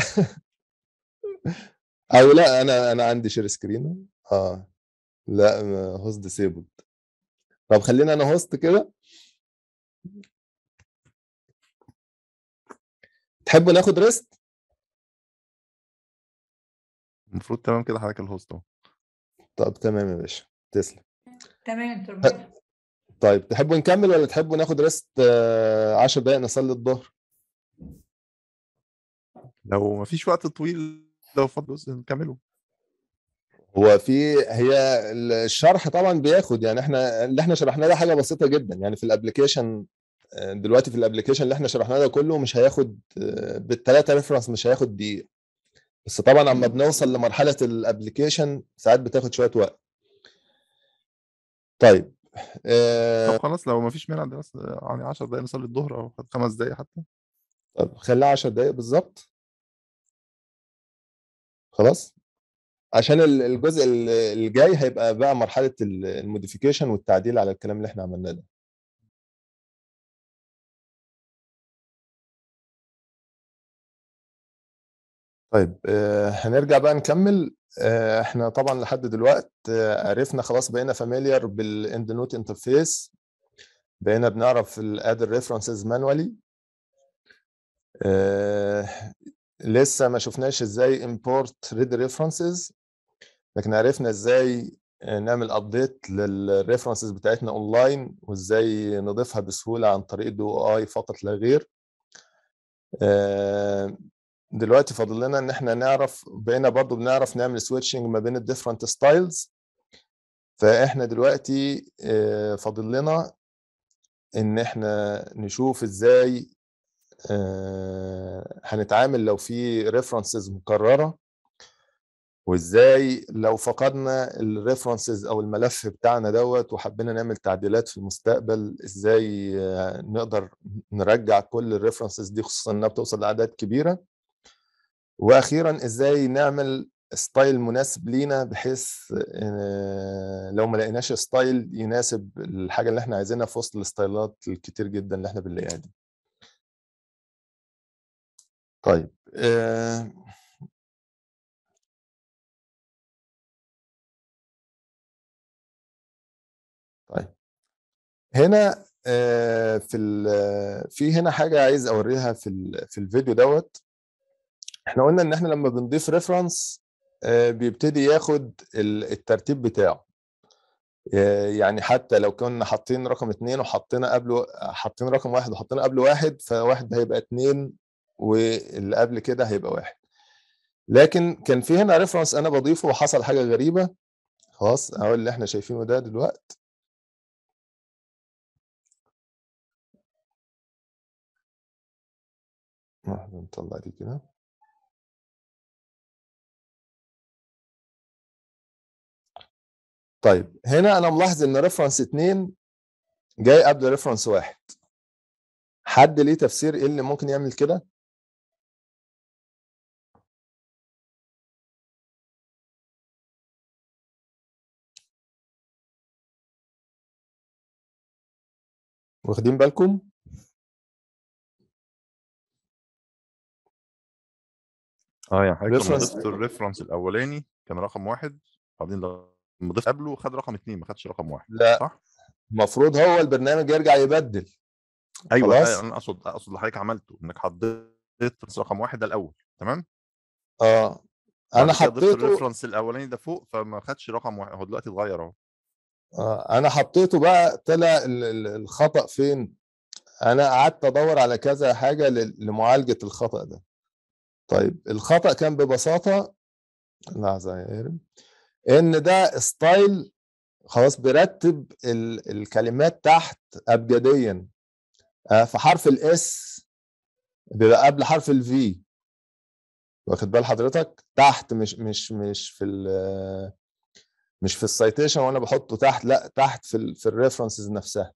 او لا انا انا عندي شير سكرين اه لا هوست ديسيبل طب خلينا انا هوست كده تحبوا ناخد ريست المفروض تمام كده حضرتك الهوست اهو طب تمام يا باشا تسلم تمام تمام طيب تحبوا نكمل ولا تحبوا ناخد ريست 10 دقايق نصلي الظهر لو مفيش وقت طويل لو فاضل جزء نكمله هو في هي الشرح طبعا بياخد يعني احنا اللي احنا شرحناه ده حاجه بسيطه جدا يعني في الابلكيشن دلوقتي في الابلكيشن اللي احنا شرحناه ده كله مش هياخد بالثلاثه ريفرنس مش هياخد دقيقه بس طبعا اما بنوصل لمرحله الابلكيشن ساعات بتاخد شويه وقت طيب طب خلاص لو مفيش مانع ده بس يعني 10 دقايق نصلي الظهر او خمس دقايق حتى طب خليها 10 دقايق بالظبط خلاص عشان الجزء الجاي هيبقى بقى مرحله الموديفيكيشن والتعديل على الكلام اللي احنا عملناه ده طيب هنرجع بقى نكمل احنا طبعا لحد دلوقت عرفنا خلاص بقينا فاميليار بالاند نوت انترفيس بقينا بنعرف الاد الريفرنسز مانوالي لسه ما شفناش ازاي امبورت ريد ريفرنسز لكن عرفنا ازاي نعمل ابديت للريفرنسز بتاعتنا اونلاين وازاي نضيفها بسهوله عن طريق دو اي فقط لا غير آه، دلوقتي فاضل لنا ان احنا نعرف بقينا برضو بنعرف نعمل سويتشنج ما بين الديفرنت ستايلز فاحنا دلوقتي آه، فاضل لنا ان احنا نشوف ازاي آه، هنتعامل لو في ريفرنسز مكرره وازاي لو فقدنا الريفرنسز او الملف بتاعنا دوت وحبينا نعمل تعديلات في المستقبل ازاي آه، نقدر نرجع كل الريفرنسز دي خصوصا انها بتوصل لاعداد كبيره واخيرا ازاي نعمل ستايل مناسب لينا بحيث آه، لو ما لقيناش ستايل يناسب الحاجه اللي احنا عايزينها في وسط الستايلات الكتير جدا اللي احنا بنلاقيها دي طيب آه، طيب هنا آه، في ال- في هنا حاجه عايز اوريها في ال- في الفيديو دوت احنا قلنا ان احنا لما بنضيف ريفرنس بيبتدي ياخد ال- الترتيب بتاعه آه، يعني حتى لو كنا حاطين رقم اتنين وحطينا قبله حاطين رقم واحد وحطينا قبله واحد فواحد هيبقى اتنين واللي قبل كده هيبقى واحد لكن كان في هنا ريفرنس انا بضيفه وحصل حاجه غريبه خلاص اهو اللي احنا شايفينه ده دلوقتي واحدة نطلع دي كده طيب هنا انا ملاحظ ان ريفرنس اتنين جاي قبل ريفرنس واحد حد ليه تفسير ايه اللي ممكن يعمل كده؟ واخدين بالكم؟ اه يعني حضرتك لما Reference- ضفت الريفرنس الاولاني كان رقم واحد بعدين لما ضفت قبله خد رقم اثنين ما خدش رقم واحد لا صح؟ المفروض هو البرنامج يرجع يبدل ايوه خلاص. ده انا اقصد اقصد اللي حضرتك عملته انك حطيت رقم واحد ده الاول تمام؟ اه بعد انا كده ضفت حطيته الريفرنس الاولاني ده فوق فما خدش رقم واحد هو دلوقتي اتغير اهو آه انا حطيته بقى طلع ال- ال- الخطأ فين؟ انا قعدت ادور على كذا حاجة ل- لمعالجة الخطأ ده طيب الخطأ كان ببساطة لحظة يا إيرم ان ده ستايل خلاص بيرتب ال- الكلمات تحت ابجديا آه، فحرف الاس بيبقى قبل حرف الفي واخد بال حضرتك تحت مش مش مش في ال مش في السيتيشن وانا بحطه تحت لا تحت في ال في الريفرنسز نفسها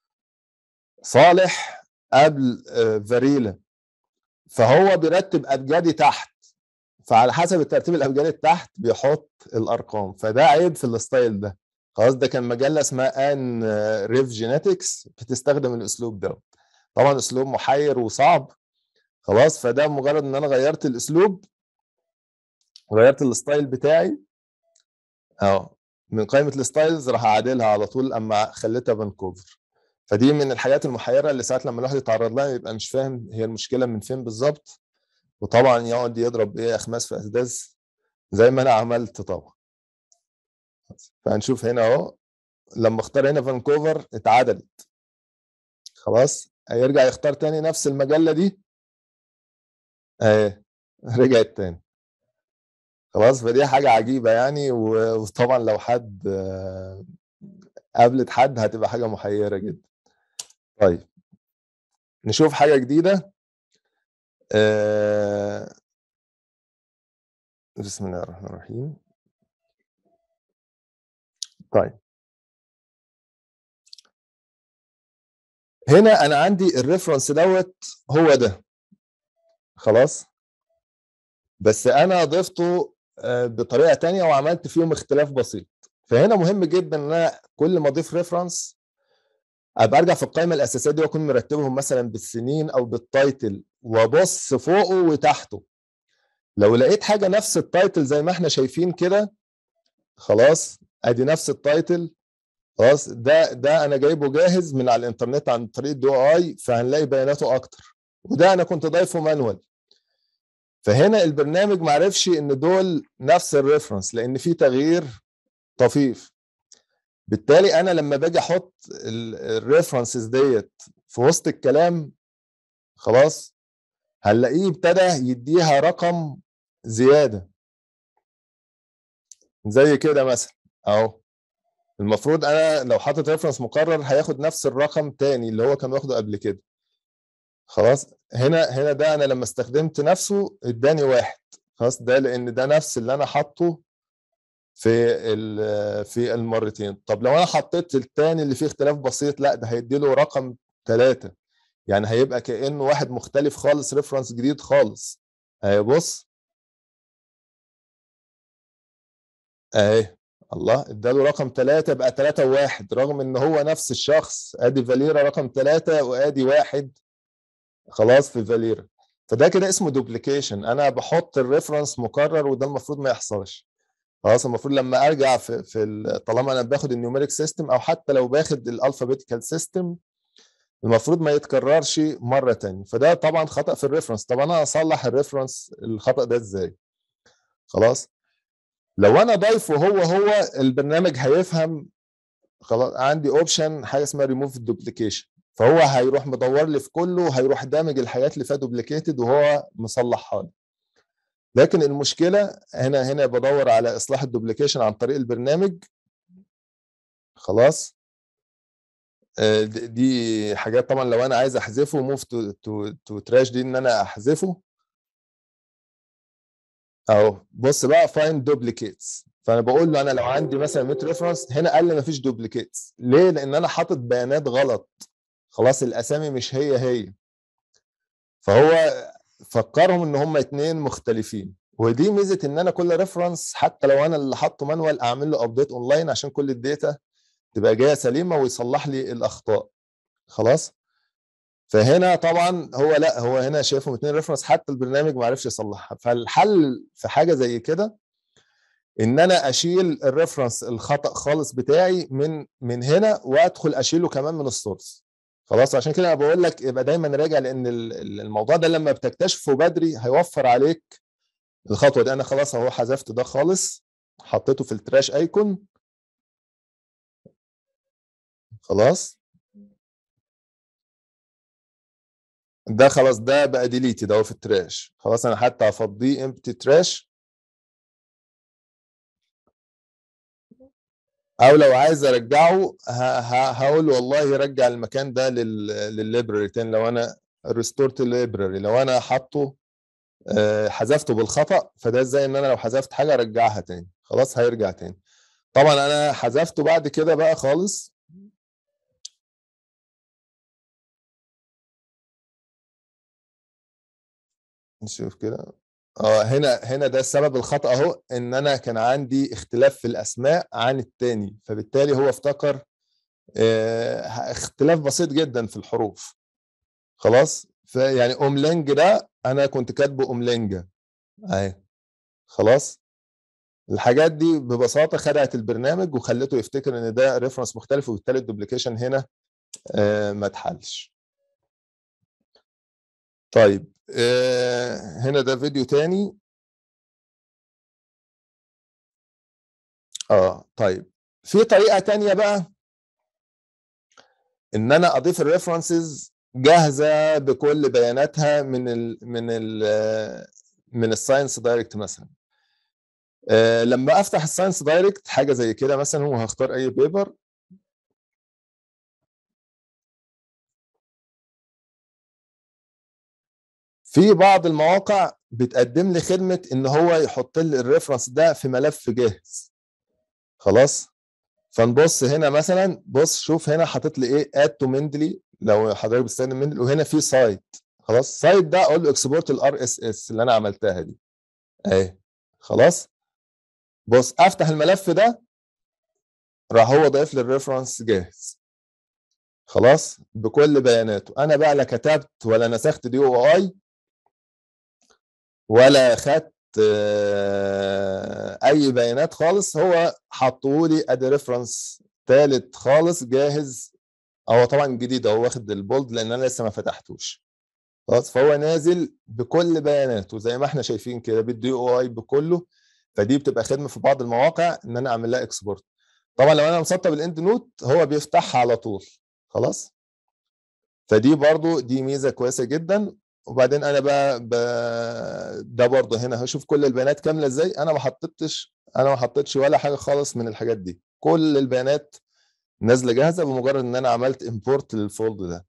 صالح قبل آه، فاريلا فهو بيرتب ابجدي تحت فعلى حسب الترتيب الابجدي تحت بيحط الارقام فده عيب في الستايل ده خلاص ده كان مجله اسمها ان ريف جينيتكس بتستخدم الاسلوب ده طبعا اسلوب محير وصعب خلاص فده مجرد ان انا غيرت الاسلوب غيرت الستايل بتاعي اه من قائمه الستايلز راح اعدلها على طول اما خليتها فانكوفر فدي من الحاجات المحيره اللي ساعات لما الواحد يتعرض لها يبقى مش فاهم هي المشكله من فين بالظبط وطبعا يقعد يضرب ايه اخماس في اسداس زي ما انا عملت طبعا فهنشوف هنا اهو لما اختار هنا فانكوفر اتعدلت خلاص هيرجع يختار تاني نفس المجله دي اهي رجعت تاني خلاص فدي حاجه عجيبه يعني و- وطبعا لو حد آه، قابلت حد هتبقى حاجه محيره جدا طيب نشوف حاجه جديده آه، بسم الله الرحمن الرحيم طيب هنا انا عندي الريفرنس دوت هو ده خلاص بس انا ضفته آه، بطريقه تانية وعملت فيهم اختلاف بسيط فهنا مهم جدا ان انا كل ما اضيف ريفرنس ابقى ارجع في القائمه الاساسيه دي واكون مرتبهم مثلا بالسنين او بالتايتل وابص فوقه وتحته لو لقيت حاجه نفس التايتل زي ما احنا شايفين كده خلاص ادي نفس التايتل خلاص ده ده انا جايبه جاهز من على الانترنت عن طريق الدو اي فهنلاقي بياناته اكتر وده انا كنت ضايفه مانوال فهنا البرنامج ما عرفش ان دول نفس الريفرنس لان في تغيير طفيف بالتالي انا لما باجي احط الريفرنسز ديت في وسط الكلام خلاص هنلاقيه ابتدى يديها رقم زياده زي كده مثلا اهو المفروض انا لو حاطط ريفرنس مكرر هياخد نفس الرقم تاني اللي هو كان واخده قبل كده خلاص هنا هنا ده انا لما استخدمت نفسه اداني واحد خلاص ده لان ده نفس اللي انا حاطه في ال- في المرتين طب لو انا حطيت التاني اللي فيه اختلاف بسيط لا ده هيدي له رقم ثلاثة يعني هيبقى كأنه واحد مختلف خالص ريفرنس جديد خالص اهي بص اهي الله اداله رقم ثلاثة بقى ثلاثة وواحد رغم ان هو نفس الشخص ادي فاليرا رقم ثلاثة وادي واحد خلاص في فاليرا فده كده اسمه دوبليكيشن انا بحط الريفرنس مكرر وده المفروض ما يحصلش خلاص المفروض لما ارجع في في ال- طالما انا باخد النيوميريك سيستم او حتى لو باخد الالفابيتيكال سيستم المفروض ما يتكررش مره تانية فده طبعا خطا في الريفرنس طب انا اصلح الريفرنس الخطا ده ازاي خلاص لو انا ضايفه هو هو البرنامج هيفهم خلاص عندي اوبشن حاجه اسمها ريموف دوبليكيشن فهو هيروح مدور لي في كله هيروح دامج الحاجات اللي فيها دوبليكيتد وهو مصلحها لي لكن المشكله هنا هنا بدور على اصلاح الدوبليكيشن عن طريق البرنامج خلاص آه، د- دي حاجات طبعا لو انا عايز احذفه موف تو تو تو تراش دي ان انا احذفه اهو بص بقى فايند دوبليكيتس فانا بقول له انا لو عندي مثلا 100 ريفرنس هنا قال لي مفيش دوبليكيتس ليه لان انا حاطط بيانات غلط خلاص الاسامي مش هي هي فهو فكرهم ان هم اتنين مختلفين ودي ميزه ان انا كل ريفرنس حتى لو انا اللي حاطه مانوال اعمل له ابديت اونلاين عشان كل الداتا تبقى جايه سليمه ويصلح لي الاخطاء خلاص فهنا طبعا هو لا هو هنا شايفهم اتنين ريفرنس حتى البرنامج ما عرفش يصلحها فالحل في حاجه زي كده ان انا اشيل الريفرنس الخطا خالص بتاعي من من هنا وادخل اشيله كمان من السورس خلاص عشان كده انا بقول لك يبقى دايما راجع لان ال- ال- الموضوع ده لما بتكتشفه بدري هيوفر عليك الخطوه دي انا خلاص اهو حذفت ده خالص حطيته في التراش ايكون خلاص ده خلاص ده بقى ديليتي ده هو في التراش خلاص انا حتى هفضيه امبتي تراش او لو عايز ارجعه ه- ه- هقول له والله رجع المكان ده لل للليبراري تاني لو انا ريستورت الليبراري لو انا حاطه آه، حذفته بالخطا فده ازاي ان انا لو حذفت حاجه ارجعها تاني خلاص هيرجع تاني طبعا انا حذفته بعد كده بقى خالص نشوف كده اه هنا هنا ده السبب الخطأ اهو ان انا كان عندي اختلاف في الاسماء عن التاني فبالتالي هو افتكر آه، اختلاف بسيط جدا في الحروف خلاص فيعني اوملينج ده انا كنت كاتبه اوملينجا اهي خلاص الحاجات دي ببساطه خدعت البرنامج وخلته يفتكر ان ده ريفرنس مختلف وبالتالي الدوبليكيشن هنا آه، ما اتحلش طيب آه، هنا ده فيديو تاني اه طيب في طريقه تانية بقى ان انا اضيف الريفرنسز جاهزه بكل بياناتها من ال من ال من الساينس دايركت مثلا آه، لما افتح الساينس دايركت حاجه زي كده مثلا هو هختار اي بيبر في بعض المواقع بتقدم لي خدمه ان هو يحط لي الريفرنس ده في ملف جاهز خلاص فنبص هنا مثلا بص شوف هنا حاطط لي ايه اد تو مندلي لو حضرتك بتستخدم مندلي وهنا في سايت خلاص سايت ده اقول له اكسبورت الار اس اس اللي انا عملتها دي اهي خلاص بص افتح الملف ده راح هو ضايف لي الريفرنس جاهز خلاص بكل بياناته انا بقى لا كتبت ولا نسخت دي او اي ولا خدت آه، اي بيانات خالص هو حطه لي ادي ريفرنس ثالث خالص جاهز هو طبعا جديد هو واخد البولد لان انا لسه ما فتحتوش خلاص فهو نازل بكل بياناته زي ما احنا شايفين كده بالدي او اي بكله فدي بتبقى خدمه في بعض المواقع ان انا اعمل لها اكسبورت طبعا لو انا مسطب الاند نوت هو بيفتحها على طول خلاص فدي برضو دي ميزه كويسه جدا وبعدين انا بقى ب... ده برضه هنا هشوف كل البيانات كامله ازاي انا ما حطيتش انا ما حطيتش ولا حاجه خالص من الحاجات دي كل البيانات نازله جاهزه بمجرد ان انا عملت امبورت للفولد ده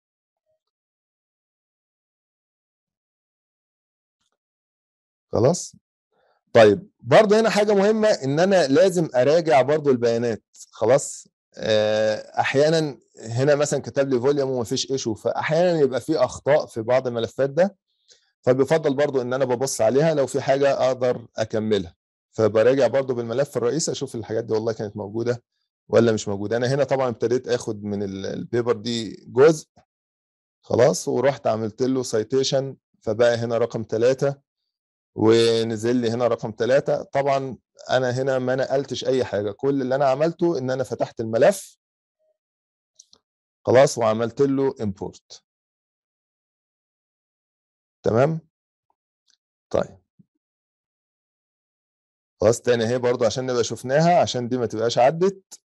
خلاص طيب برضه هنا حاجه مهمه ان انا لازم اراجع برضه البيانات خلاص آه، احيانا هنا مثلا كتب لي فوليوم وما فيش ايشو فاحيانا يبقى في اخطاء في بعض الملفات ده فبيفضل برضو ان انا ببص عليها لو في حاجه اقدر اكملها فبراجع برضو بالملف الرئيسي اشوف الحاجات دي والله كانت موجوده ولا مش موجوده انا هنا طبعا ابتديت اخد من ال- البيبر دي جزء خلاص ورحت عملت له سايتيشن فبقى هنا رقم ثلاثة ونزل لي هنا رقم ثلاثة طبعا انا هنا ما نقلتش اي حاجه كل اللي انا عملته ان انا فتحت الملف خلاص وعملت له امبورت تمام طيب خلاص تاني اهي برضو عشان نبقى شفناها عشان دي ما تبقاش عدت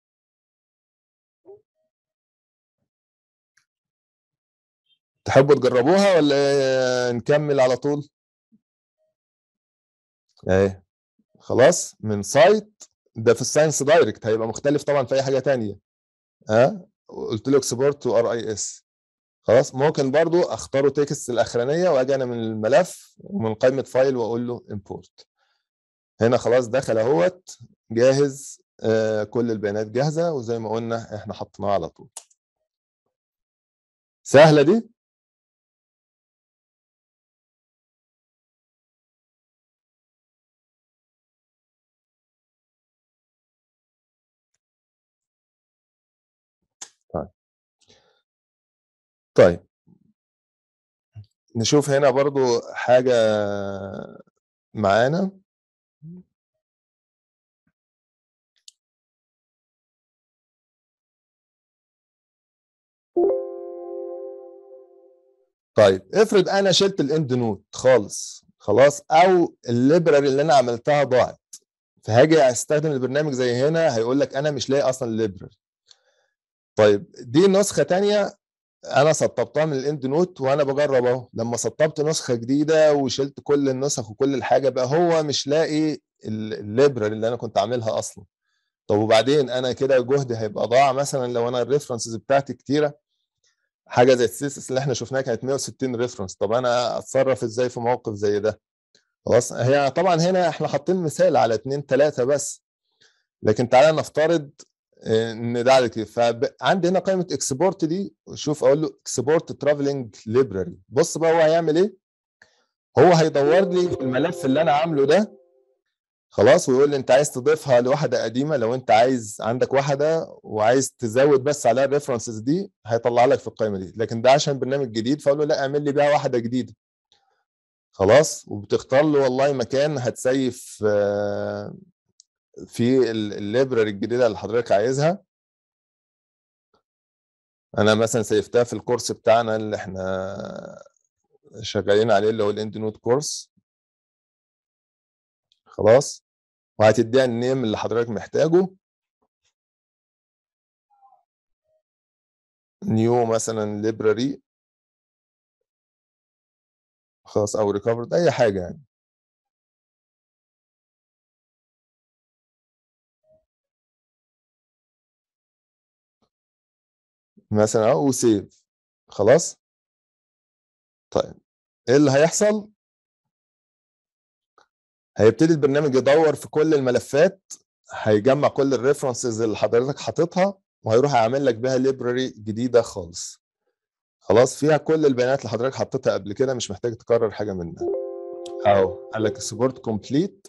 تحبوا تجربوها ولا نكمل على طول اهي خلاص من سايت ده في الساينس دايركت هيبقى مختلف طبعا في اي حاجه تانية ها قلت له اكسبورت تو ار اي اس خلاص ممكن برضو اختاره تكست الاخرانيه واجي انا من الملف ومن قائمه فايل واقول له امبورت هنا خلاص دخل اهوت جاهز آه كل البيانات جاهزه وزي ما قلنا احنا حطيناها على طول سهله دي طيب طيب نشوف هنا برضو حاجة معانا طيب افرض انا شلت الاند نوت خالص خلاص او الليبراري اللي انا عملتها ضاعت فهاجي استخدم البرنامج زي هنا هيقول لك انا مش لاقي اصلا الليبراري طيب دي نسخة تانية انا سطبتها من الاند نوت وانا بجرب اهو لما سطبت نسخه جديده وشلت كل النسخ وكل الحاجه بقى هو مش لاقي الليبراري اللي انا كنت عاملها اصلا طب وبعدين انا كده جهدي هيبقى ضاع مثلا لو انا الريفرنسز بتاعتي كتيره حاجه زي السيسس اللي احنا شفناها كانت 160 ريفرنس طب انا اتصرف ازاي في موقف زي ده خلاص هي طبعا هنا احنا حاطين مثال على اتنين تلاته بس لكن تعالى نفترض ان ده على كده فعندي هنا قائمه اكسبورت دي شوف اقول له اكسبورت ترافلنج ليبراري بص بقى هو هيعمل ايه هو هيدور لي في الملف اللي انا عامله ده خلاص ويقول لي انت عايز تضيفها لواحده قديمه لو انت عايز عندك واحده وعايز تزود بس عليها الريفرنسز دي هيطلع لك في القائمه دي لكن ده عشان برنامج جديد فاقول له لا اعمل لي بيها واحده جديده خلاص وبتختار له والله مكان هتسيف في الليبراري الجديده اللي حضرتك عايزها انا مثلا سيفتها في الكورس بتاعنا اللي احنا شغالين عليه اللي هو الاند نوت كورس خلاص وهتديها النيم اللي حضرتك محتاجه نيو مثلا ليبراري خلاص او ريكفرد اي حاجه يعني مثلا اهو وسيف خلاص طيب ايه اللي هيحصل هيبتدي البرنامج يدور في كل الملفات هيجمع كل الريفرنسز اللي حضرتك حاططها وهيروح يعمل لك بيها ليبراري جديده خالص خلاص فيها كل البيانات اللي حضرتك حطيتها قبل كده مش محتاج تكرر حاجه منها اهو قال لك سبورت كومبليت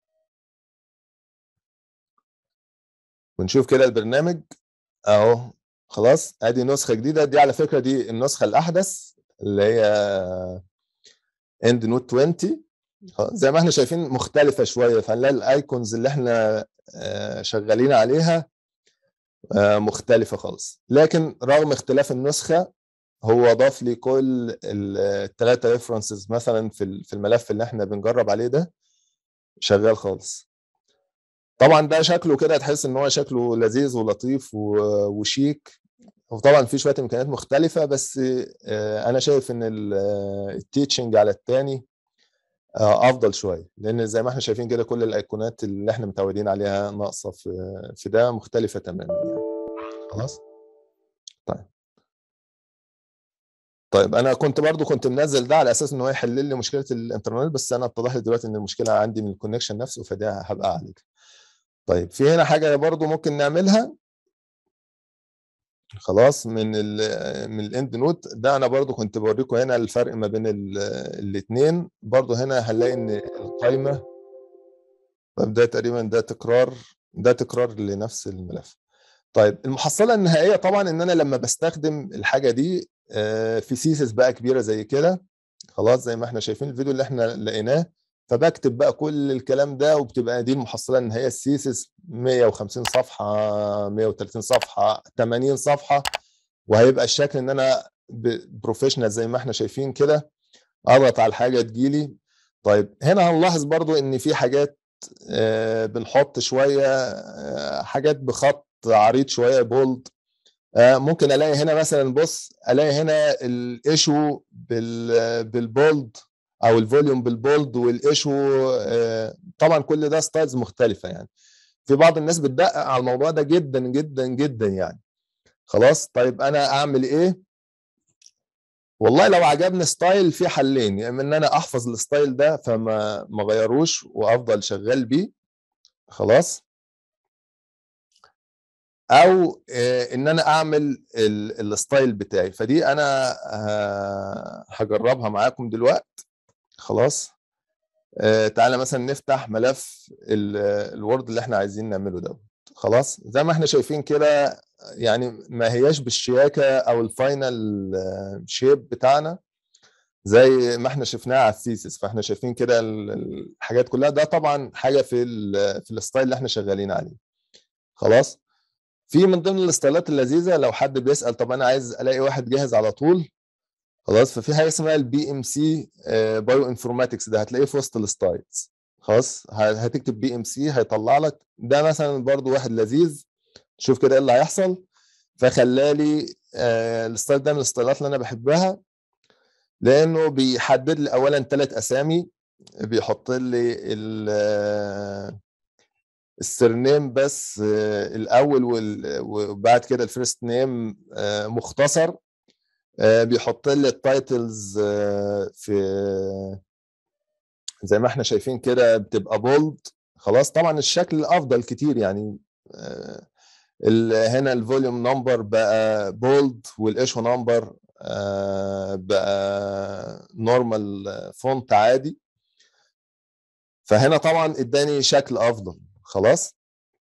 ونشوف كده البرنامج اهو خلاص ادي نسخه جديده دي على فكره دي النسخه الاحدث اللي هي اند نوت 20 زي ما احنا شايفين مختلفه شويه فنلاقي الايكونز اللي احنا شغالين عليها مختلفه خالص لكن رغم اختلاف النسخه هو ضاف لي كل الثلاثه ريفرنسز مثلا في في الملف اللي احنا بنجرب عليه ده شغال خالص طبعا ده شكله كده تحس ان هو شكله لذيذ ولطيف وشيك وطبعا في شويه امكانيات مختلفه بس آه، انا شايف ان التيتشنج على الثاني افضل شويه لان زي ما احنا شايفين كده كل الايقونات اللي احنا متعودين عليها ناقصه في في ده مختلفه تماما يعني خلاص طيب طيب انا كنت برضو كنت منزل ده على اساس ان هو يحل لي مشكله الانترنت بس انا اتضح لي دلوقتي ان المشكله عندي من الكونكشن نفسه فده هبقى اعالجها طيب في هنا حاجه برضو ممكن نعملها خلاص من ال من الاند نوت ده انا برضو كنت بوريكم هنا الفرق ما بين الاثنين برضو هنا هنلاقي ان القايمه طيب ده تقريبا ده تكرار ده تكرار لنفس الملف طيب المحصله النهائيه طبعا ان انا لما بستخدم الحاجه دي آه، في سيسس بقى كبيره زي كده خلاص زي ما احنا شايفين الفيديو اللي احنا لقيناه فبكتب بقى كل الكلام ده وبتبقى دي المحصله النهائيه السيسس 150 صفحه 130 صفحه 80 صفحه وهيبقى الشكل ان انا بروفيشنال زي ما احنا شايفين كده اضغط على الحاجه تجيلي طيب هنا هنلاحظ برضو ان في حاجات آه، بنحط شويه آه، حاجات بخط عريض شويه بولد ممكن الاقي هنا مثلا بص الاقي هنا الايشو بالبولد او الفوليوم بالبولد والايشو طبعا كل ده ستايلز مختلفه يعني في بعض الناس بتدقق على الموضوع ده جدا جدا جدا يعني خلاص طيب انا اعمل ايه والله لو عجبني ستايل في حلين يا اما ان انا احفظ الستايل ده فما ما غيروش وافضل شغال بيه خلاص او ان انا اعمل الستايل بتاعي فدي انا هجربها معاكم دلوقتي خلاص تعالى مثلا نفتح ملف الوورد اللي احنا عايزين نعمله ده خلاص زي ما احنا شايفين كده يعني ما هياش بالشياكه او الفاينل شيب بتاعنا زي ما احنا شفناه على الثيسس فاحنا شايفين كده الحاجات كلها ده طبعا حاجه في في الستايل اللي احنا شغالين عليه خلاص في من ضمن الستايلات اللذيذه لو حد بيسال طب انا عايز الاقي واحد جاهز على طول خلاص ففي حاجه اسمها البي ام سي بايو انفورماتكس ده هتلاقيه في وسط الستايلز خلاص هتكتب بي ام سي هيطلع لك ده مثلا برضو واحد لذيذ شوف كده ايه اللي هيحصل فخلالي آه الستايل ده من الستايلات اللي انا بحبها لانه بيحدد لي اولا ثلاث اسامي بيحط لي السرنيم بس الاول وبعد كده الفيرست نيم مختصر بيحط لي التايتلز في زي ما احنا شايفين كده بتبقى بولد خلاص طبعا الشكل افضل كتير يعني هنا الفوليوم نمبر بقى بولد والايشو نمبر بقى نورمال فونت عادي فهنا طبعا اداني شكل افضل خلاص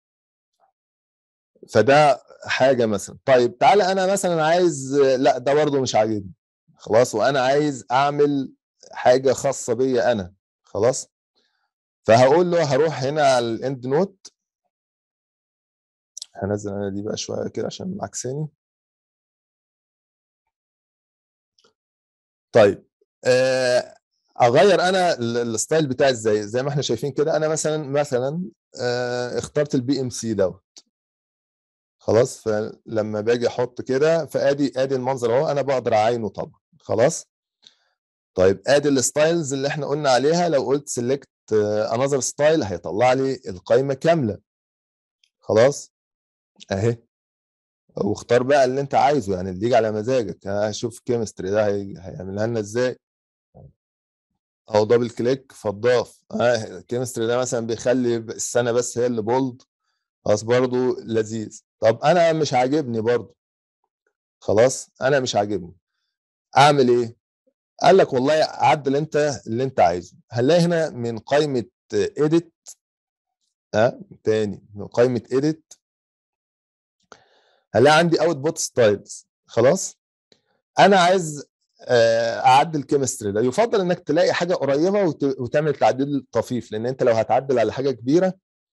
فده حاجه مثلا طيب تعالى انا مثلا عايز لا ده برضه مش عاجبني خلاص وانا عايز اعمل حاجه خاصه بيا انا خلاص فهقول له هروح هنا على الاند نوت هنزل انا دي بقى شويه كده عشان معكساني طيب آه اغير انا الستايل بتاعي ازاي زي ما احنا شايفين كده انا مثلا مثلا آه اخترت البي ام سي دوت خلاص فلما باجي احط كده فادي ادي المنظر اهو انا بقدر اعاينه طبعا خلاص طيب ادي الستايلز اللي احنا قلنا عليها لو قلت سيلكت انذر ستايل هيطلع لي القائمه كامله خلاص اهي واختار بقى اللي انت عايزه يعني اللي يجي على مزاجك هشوف كيمستري ده هيعملها لنا ازاي او دبل كليك فضاف اه الكيمستري ده مثلا بيخلي السنه بس هي اللي بولد خلاص برضو لذيذ طب انا مش عاجبني برضو خلاص انا مش عاجبني اعمل ايه قال لك والله عدل انت اللي انت عايزه هنلاقي هنا من قائمه edit ها تاني من قائمه edit هلاقي عندي اوت بوت ستايلز خلاص انا عايز اعدل كيمستري ده يفضل انك تلاقي حاجه قريبه وتعمل تعديل طفيف لان انت لو هتعدل على حاجه كبيره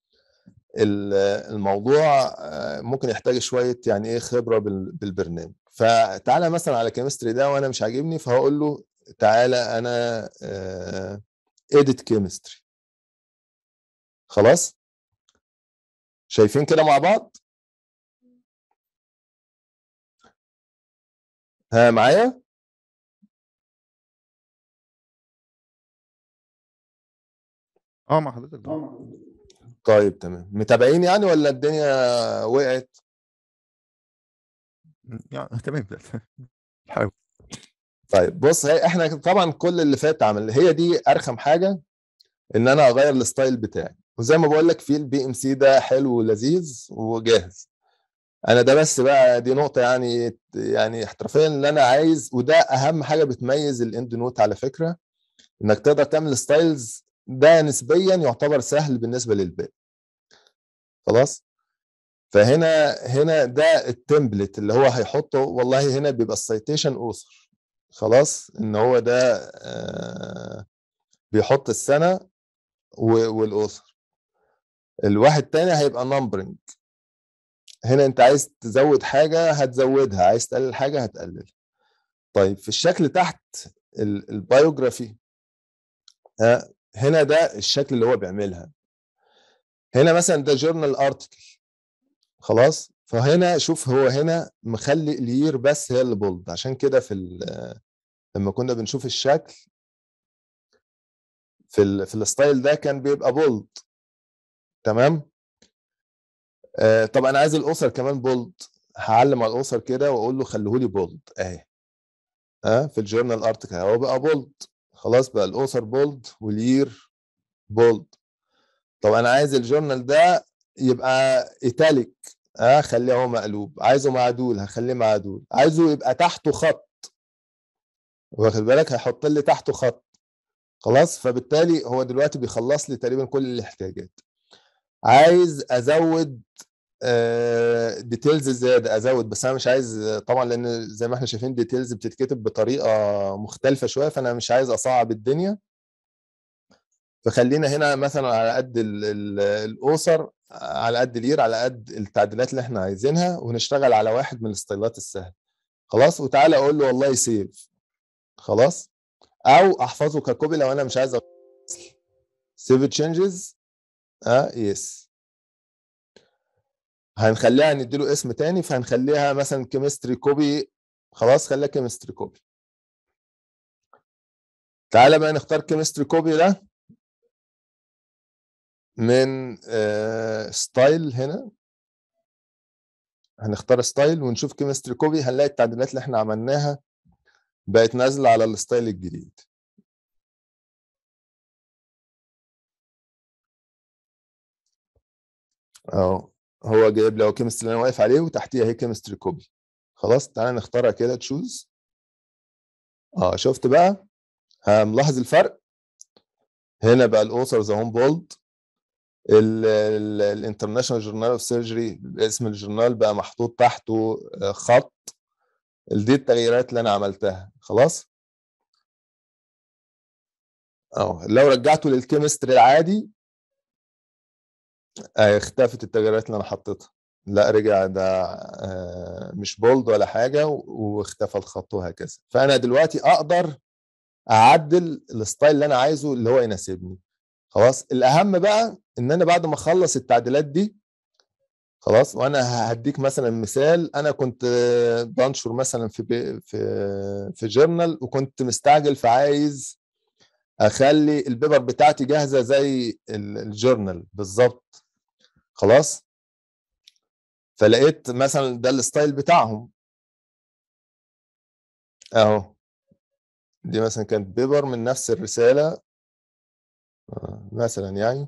الموضوع ممكن يحتاج شويه يعني ايه خبره بالبرنامج فتعالى مثلا على كيمستري ده وانا مش عاجبني فهقول له تعالى انا اديت كيمستري خلاص شايفين كده مع بعض ها معايا اه مع حضرتك ده. طيب تمام متابعين يعني ولا الدنيا وقعت يعني تمام حاول طيب بص هي احنا طبعا كل اللي فات عمل هي دي ارخم حاجه ان انا اغير الستايل بتاعي وزي ما بقول لك في البي ام سي ده حلو ولذيذ وجاهز انا ده بس بقى دي نقطه يعني يعني احترافيا اللي انا عايز وده اهم حاجه بتميز الاند نوت على فكره انك تقدر تعمل ستايلز ده نسبيا يعتبر سهل بالنسبه للباقي خلاص فهنا هنا ده التمبلت اللي هو هيحطه والله هنا بيبقى السيتيشن اوثر خلاص ان هو ده آه بيحط السنه والاوثر الواحد تاني هيبقى نمبرنج هنا انت عايز تزود حاجه هتزودها عايز تقلل حاجه هتقللها طيب في الشكل تحت البايوجرافي هنا ده الشكل اللي هو بيعملها هنا مثلا ده جورنال ارتكل خلاص فهنا شوف هو هنا مخلي الير بس هي اللي بولد عشان كده في لما كنا بنشوف الشكل في ال في الستايل ده كان بيبقى بولد تمام آه طب انا عايز الاسر كمان بولد هعلم على الاسر كده واقول له خليه لي بولد اهي ها آه في الجورنال ارتكل هو بقى بولد خلاص بقى الاسر بولد والير بولد طب انا عايز الجورنال ده يبقى ايتاليك اه خليه هو مقلوب عايزه معدول هخليه معدول عايزه يبقى تحته خط واخد بالك هيحط لي تحته خط خلاص فبالتالي هو دلوقتي بيخلص لي تقريبا كل الاحتياجات عايز ازود ديتيلز زياده ازود بس انا مش عايز طبعا لان زي ما احنا شايفين ديتيلز بتتكتب بطريقه مختلفه شويه فانا مش عايز اصعب الدنيا فخلينا هنا مثلا على قد الاسر على قد الير على قد التعديلات اللي احنا عايزينها ونشتغل على واحد من الستايلات السهله خلاص وتعالى اقول له والله سيف خلاص او احفظه ككوبي لو انا مش عايز سيف تشينجز اه يس هنخليها نديله اسم تاني فهنخليها مثلا كيمستري كوبي خلاص خليها كيمستري كوبي تعالى بقى نختار كيمستري كوبي ده من آه ستايل هنا هنختار ستايل ونشوف كيمستري كوبي هنلاقي التعديلات اللي احنا عملناها بقت نازله على الستايل الجديد اهو هو جايب لي اهو كيمستري اللي انا واقف عليه وتحتيها هي كيمستري كوبي خلاص تعالى نختارها كده تشوز اه شفت بقى ملاحظ الفرق هنا بقى الاوثرز اهم بولد الانترناشونال جورنال اوف سيرجري اسم الجورنال بقى محطوط تحته خط دي التغييرات اللي انا عملتها خلاص اهو لو رجعته للكيمستري العادي اختفت التغييرات اللي انا حطيتها لا رجع ده مش بولد ولا حاجه واختفى الخط وهكذا فانا دلوقتي اقدر اعدل الستايل اللي انا عايزه اللي هو يناسبني خلاص الاهم بقى ان انا بعد ما اخلص التعديلات دي خلاص وانا هديك مثلا مثال انا كنت بنشر مثلا في بي في في جورنال وكنت مستعجل فعايز اخلي البيبر بتاعتي جاهزه زي الجورنال بالظبط خلاص فلقيت مثلا ده الستايل بتاعهم اهو دي مثلا كانت بيبر من نفس الرساله مثلا يعني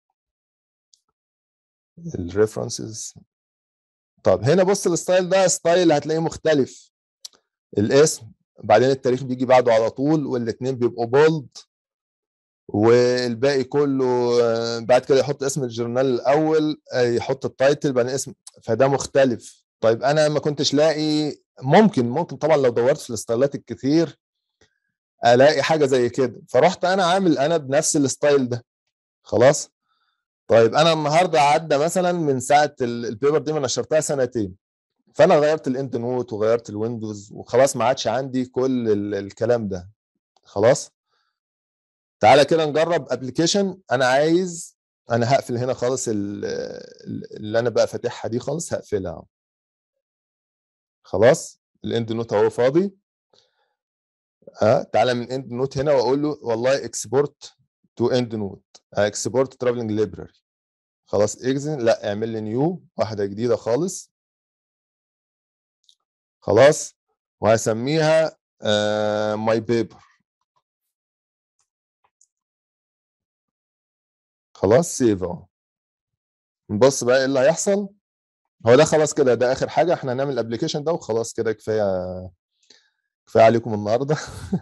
الريفرنسز طب هنا بص الستايل ده ستايل هتلاقيه مختلف الاسم بعدين التاريخ بيجي بعده على طول والاثنين بيبقوا بولد والباقي كله بعد كده يحط اسم الجورنال الاول يحط التايتل بعدين اسم فده مختلف طيب انا ما كنتش لاقي ممكن ممكن طبعا لو دورت في الستايلات الكتير الاقي حاجه زي كده فرحت انا عامل انا بنفس الستايل ده خلاص طيب انا النهارده عدى مثلا من ساعه البيبر دي ما نشرتها سنتين فانا غيرت الاند نوت وغيرت الويندوز وخلاص ما عادش عندي كل الكلام ده خلاص تعالى كده نجرب ابلكيشن انا عايز انا هقفل هنا خالص اللي انا بقى فاتحها دي خالص هقفلها خلاص الاند نوت اهو فاضي اه تعالى من اند نوت هنا واقول له والله اكسبورت تو اند نوت اكسبورت ترافلنج ليبراري خلاص اكزن لا اعمل لي نيو واحده جديده خالص خلاص وهسميها ماي بيبر خلاص سيف اهو نبص بقى ايه اللي هيحصل هو ده خلاص كده ده اخر حاجه احنا هنعمل الابلكيشن ده وخلاص كده كفايه كفايه عليكم النهارده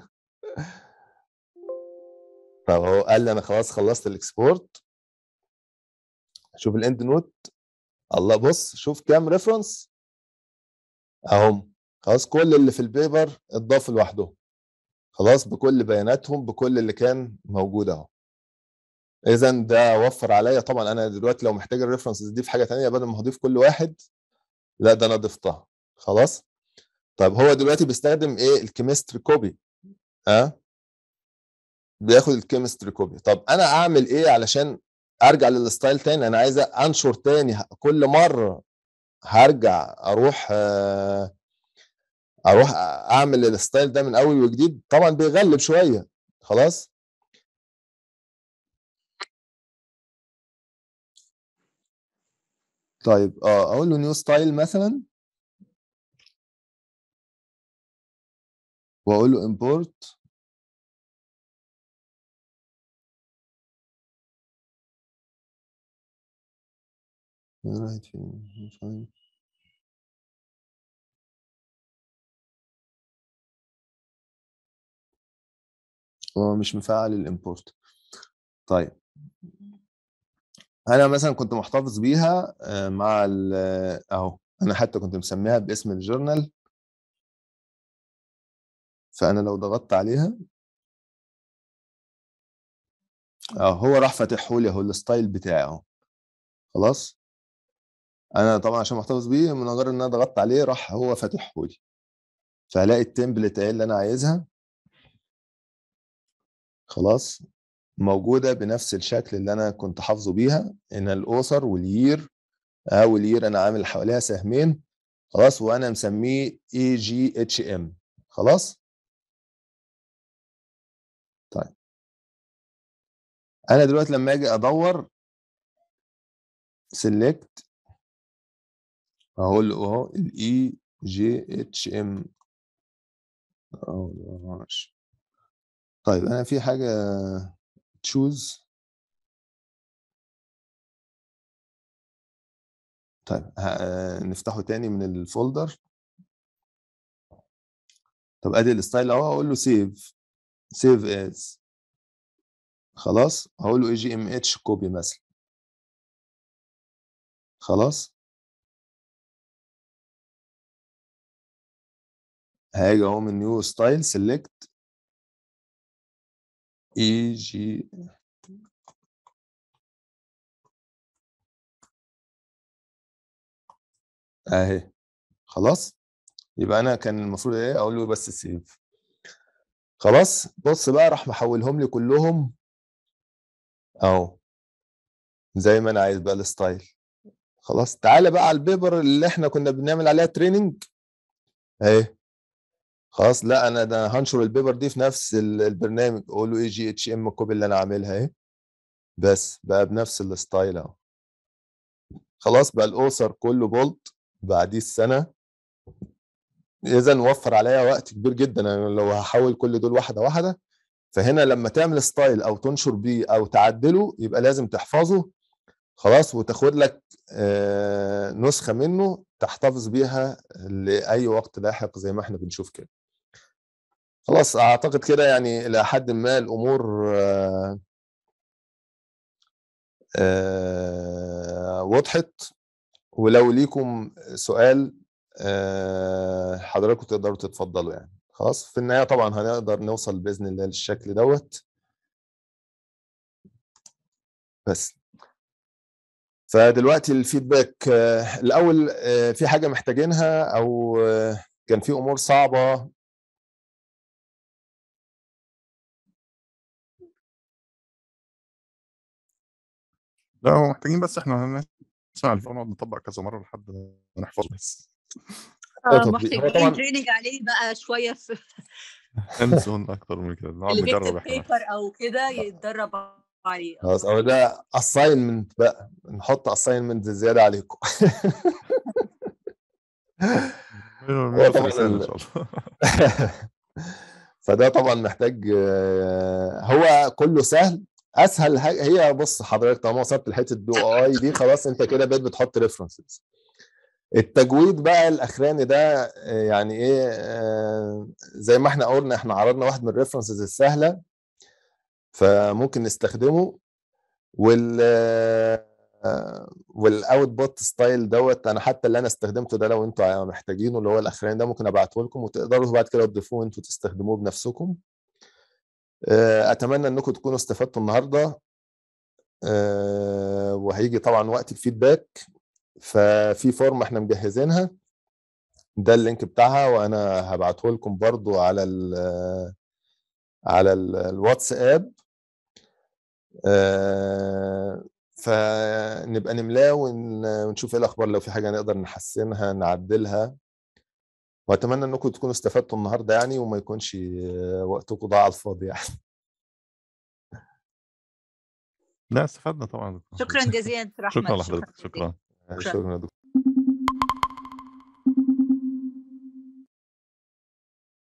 طب هو قال لي انا خلاص خلصت الاكسبورت شوف الاند نوت الله بص شوف كام ريفرنس اهم خلاص كل اللي في البيبر اتضاف لوحده خلاص بكل بياناتهم بكل اللي كان موجود اهو اذا ده وفر عليا طبعا انا دلوقتي لو محتاج الريفرنسز دي في حاجه ثانيه بدل ما هضيف كل واحد لا ده انا ضفتها خلاص طيب هو دلوقتي بيستخدم ايه الكيمستري كوبي ها أه؟ بياخد الكيمستري كوبي طب انا اعمل ايه علشان ارجع للستايل تاني انا عايز انشر تاني كل مره هرجع اروح اروح اعمل الستايل ده من اول وجديد طبعا بيغلب شويه خلاص طيب اه اقول له نيو ستايل مثلا واقول له امبورت رايت فين هو مش مفعل الامبورت طيب انا مثلا كنت محتفظ بيها مع اهو انا حتى كنت مسميها باسم الجورنال فانا لو ضغطت عليها اه هو راح فاتحه لي اهو الستايل بتاعي اهو خلاص انا طبعا عشان محتفظ بيه من مجرد ان انا ضغطت عليه راح هو فاتحه لي فهلاقي التمبلت اهي اللي انا عايزها خلاص موجوده بنفس الشكل اللي انا كنت حافظه بيها ان الاوثر واليير اه واليير انا عامل حواليها سهمين خلاص وانا مسميه اي جي اتش ام خلاص طيب انا دلوقتي لما اجي ادور سيلكت اقول له اهو الاي جي اتش ام طيب انا في حاجه تشوز طيب نفتحه تاني من الفولدر طب ادي الستايل اهو اقول له سيف سيف از خلاص هقول له اي جي ام اتش كوبي مثلا خلاص هاجي اهو من نيو ستايل سيلكت اي جي اهي خلاص يبقى انا كان المفروض ايه اقول له بس سيف خلاص بص بقى راح محولهم لي كلهم اهو زي ما انا عايز بقى الستايل خلاص تعالى بقى على البيبر اللي احنا كنا بنعمل عليها تريننج اهي خلاص لا انا ده هنشر البيبر دي في نفس البرنامج اقول له اي جي اتش ام الكوبي اللي انا عاملها اهي بس بقى بنفس الستايل اهو خلاص بقى الاوثر كله بولت بعديه السنه اذا وفر عليا وقت كبير جدا انا لو هحول كل دول واحده واحده فهنا لما تعمل ستايل او تنشر بيه او تعدله يبقى لازم تحفظه خلاص وتاخد لك نسخه منه تحتفظ بيها لاي وقت لاحق زي ما احنا بنشوف كده خلاص اعتقد كده يعني الى حد ما الامور آآ آآ وضحت ولو ليكم سؤال حضراتكم تقدروا تتفضلوا يعني خلاص في النهايه طبعا هنقدر نوصل باذن الله للشكل دوت بس فدلوقتي الفيدباك الاول في حاجه محتاجينها او كان في امور صعبه لا هو محتاجين بس احنا نسمع الفيديو ونقعد نطبق كذا مره لحد ما نحفظه بس ده اه تطبيق هو محتاجين طبعا تريننج عليه بقى شويه في هاندز اون اكتر من كده نقعد اللي نجرب بيكتب احنا بيبر او كده يتدرب عليه خلاص هو ده assignment بقى نحط assignment زياده عليكم نعمله في طبعاً رسالة ان ال- شاء الله فده طبعا محتاج آه، هو كله سهل اسهل حاجه هي بص حضرتك طالما وصلت لحته بي او اي دي خلاص انت كده بقيت بتحط ريفرنسز التجويد بقى الاخراني ده آه، يعني ايه آه، زي ما احنا قلنا احنا عرضنا واحد من الريفرنسز السهله فممكن نستخدمه وال والاوت بوت ستايل دوت انا حتى اللي انا استخدمته ده لو انتوا محتاجينه اللي هو الاخراني ده ممكن ابعته لكم وتقدروا بعد كده تضيفوه انتوا تستخدموه بنفسكم آه، اتمنى انكم تكونوا استفدتوا النهارده آه، وهيجي طبعا وقت الفيدباك ففي فورم احنا مجهزينها ده اللينك بتاعها وانا هبعته لكم برضو على ال على ال- الواتساب آه، فنبقى نملاه ون- ونشوف ايه الاخبار لو في حاجه نقدر نحسنها نعدلها واتمنى انكم تكونوا استفدتوا النهارده يعني وما يكونش آه، وقتكم ضاع على الفاضي يعني لا استفدنا طبعا شكرا جزيلا دكتور شكرا احمد لحضرتك جزيلا. شكرا شكراً. شكرا يا دكتور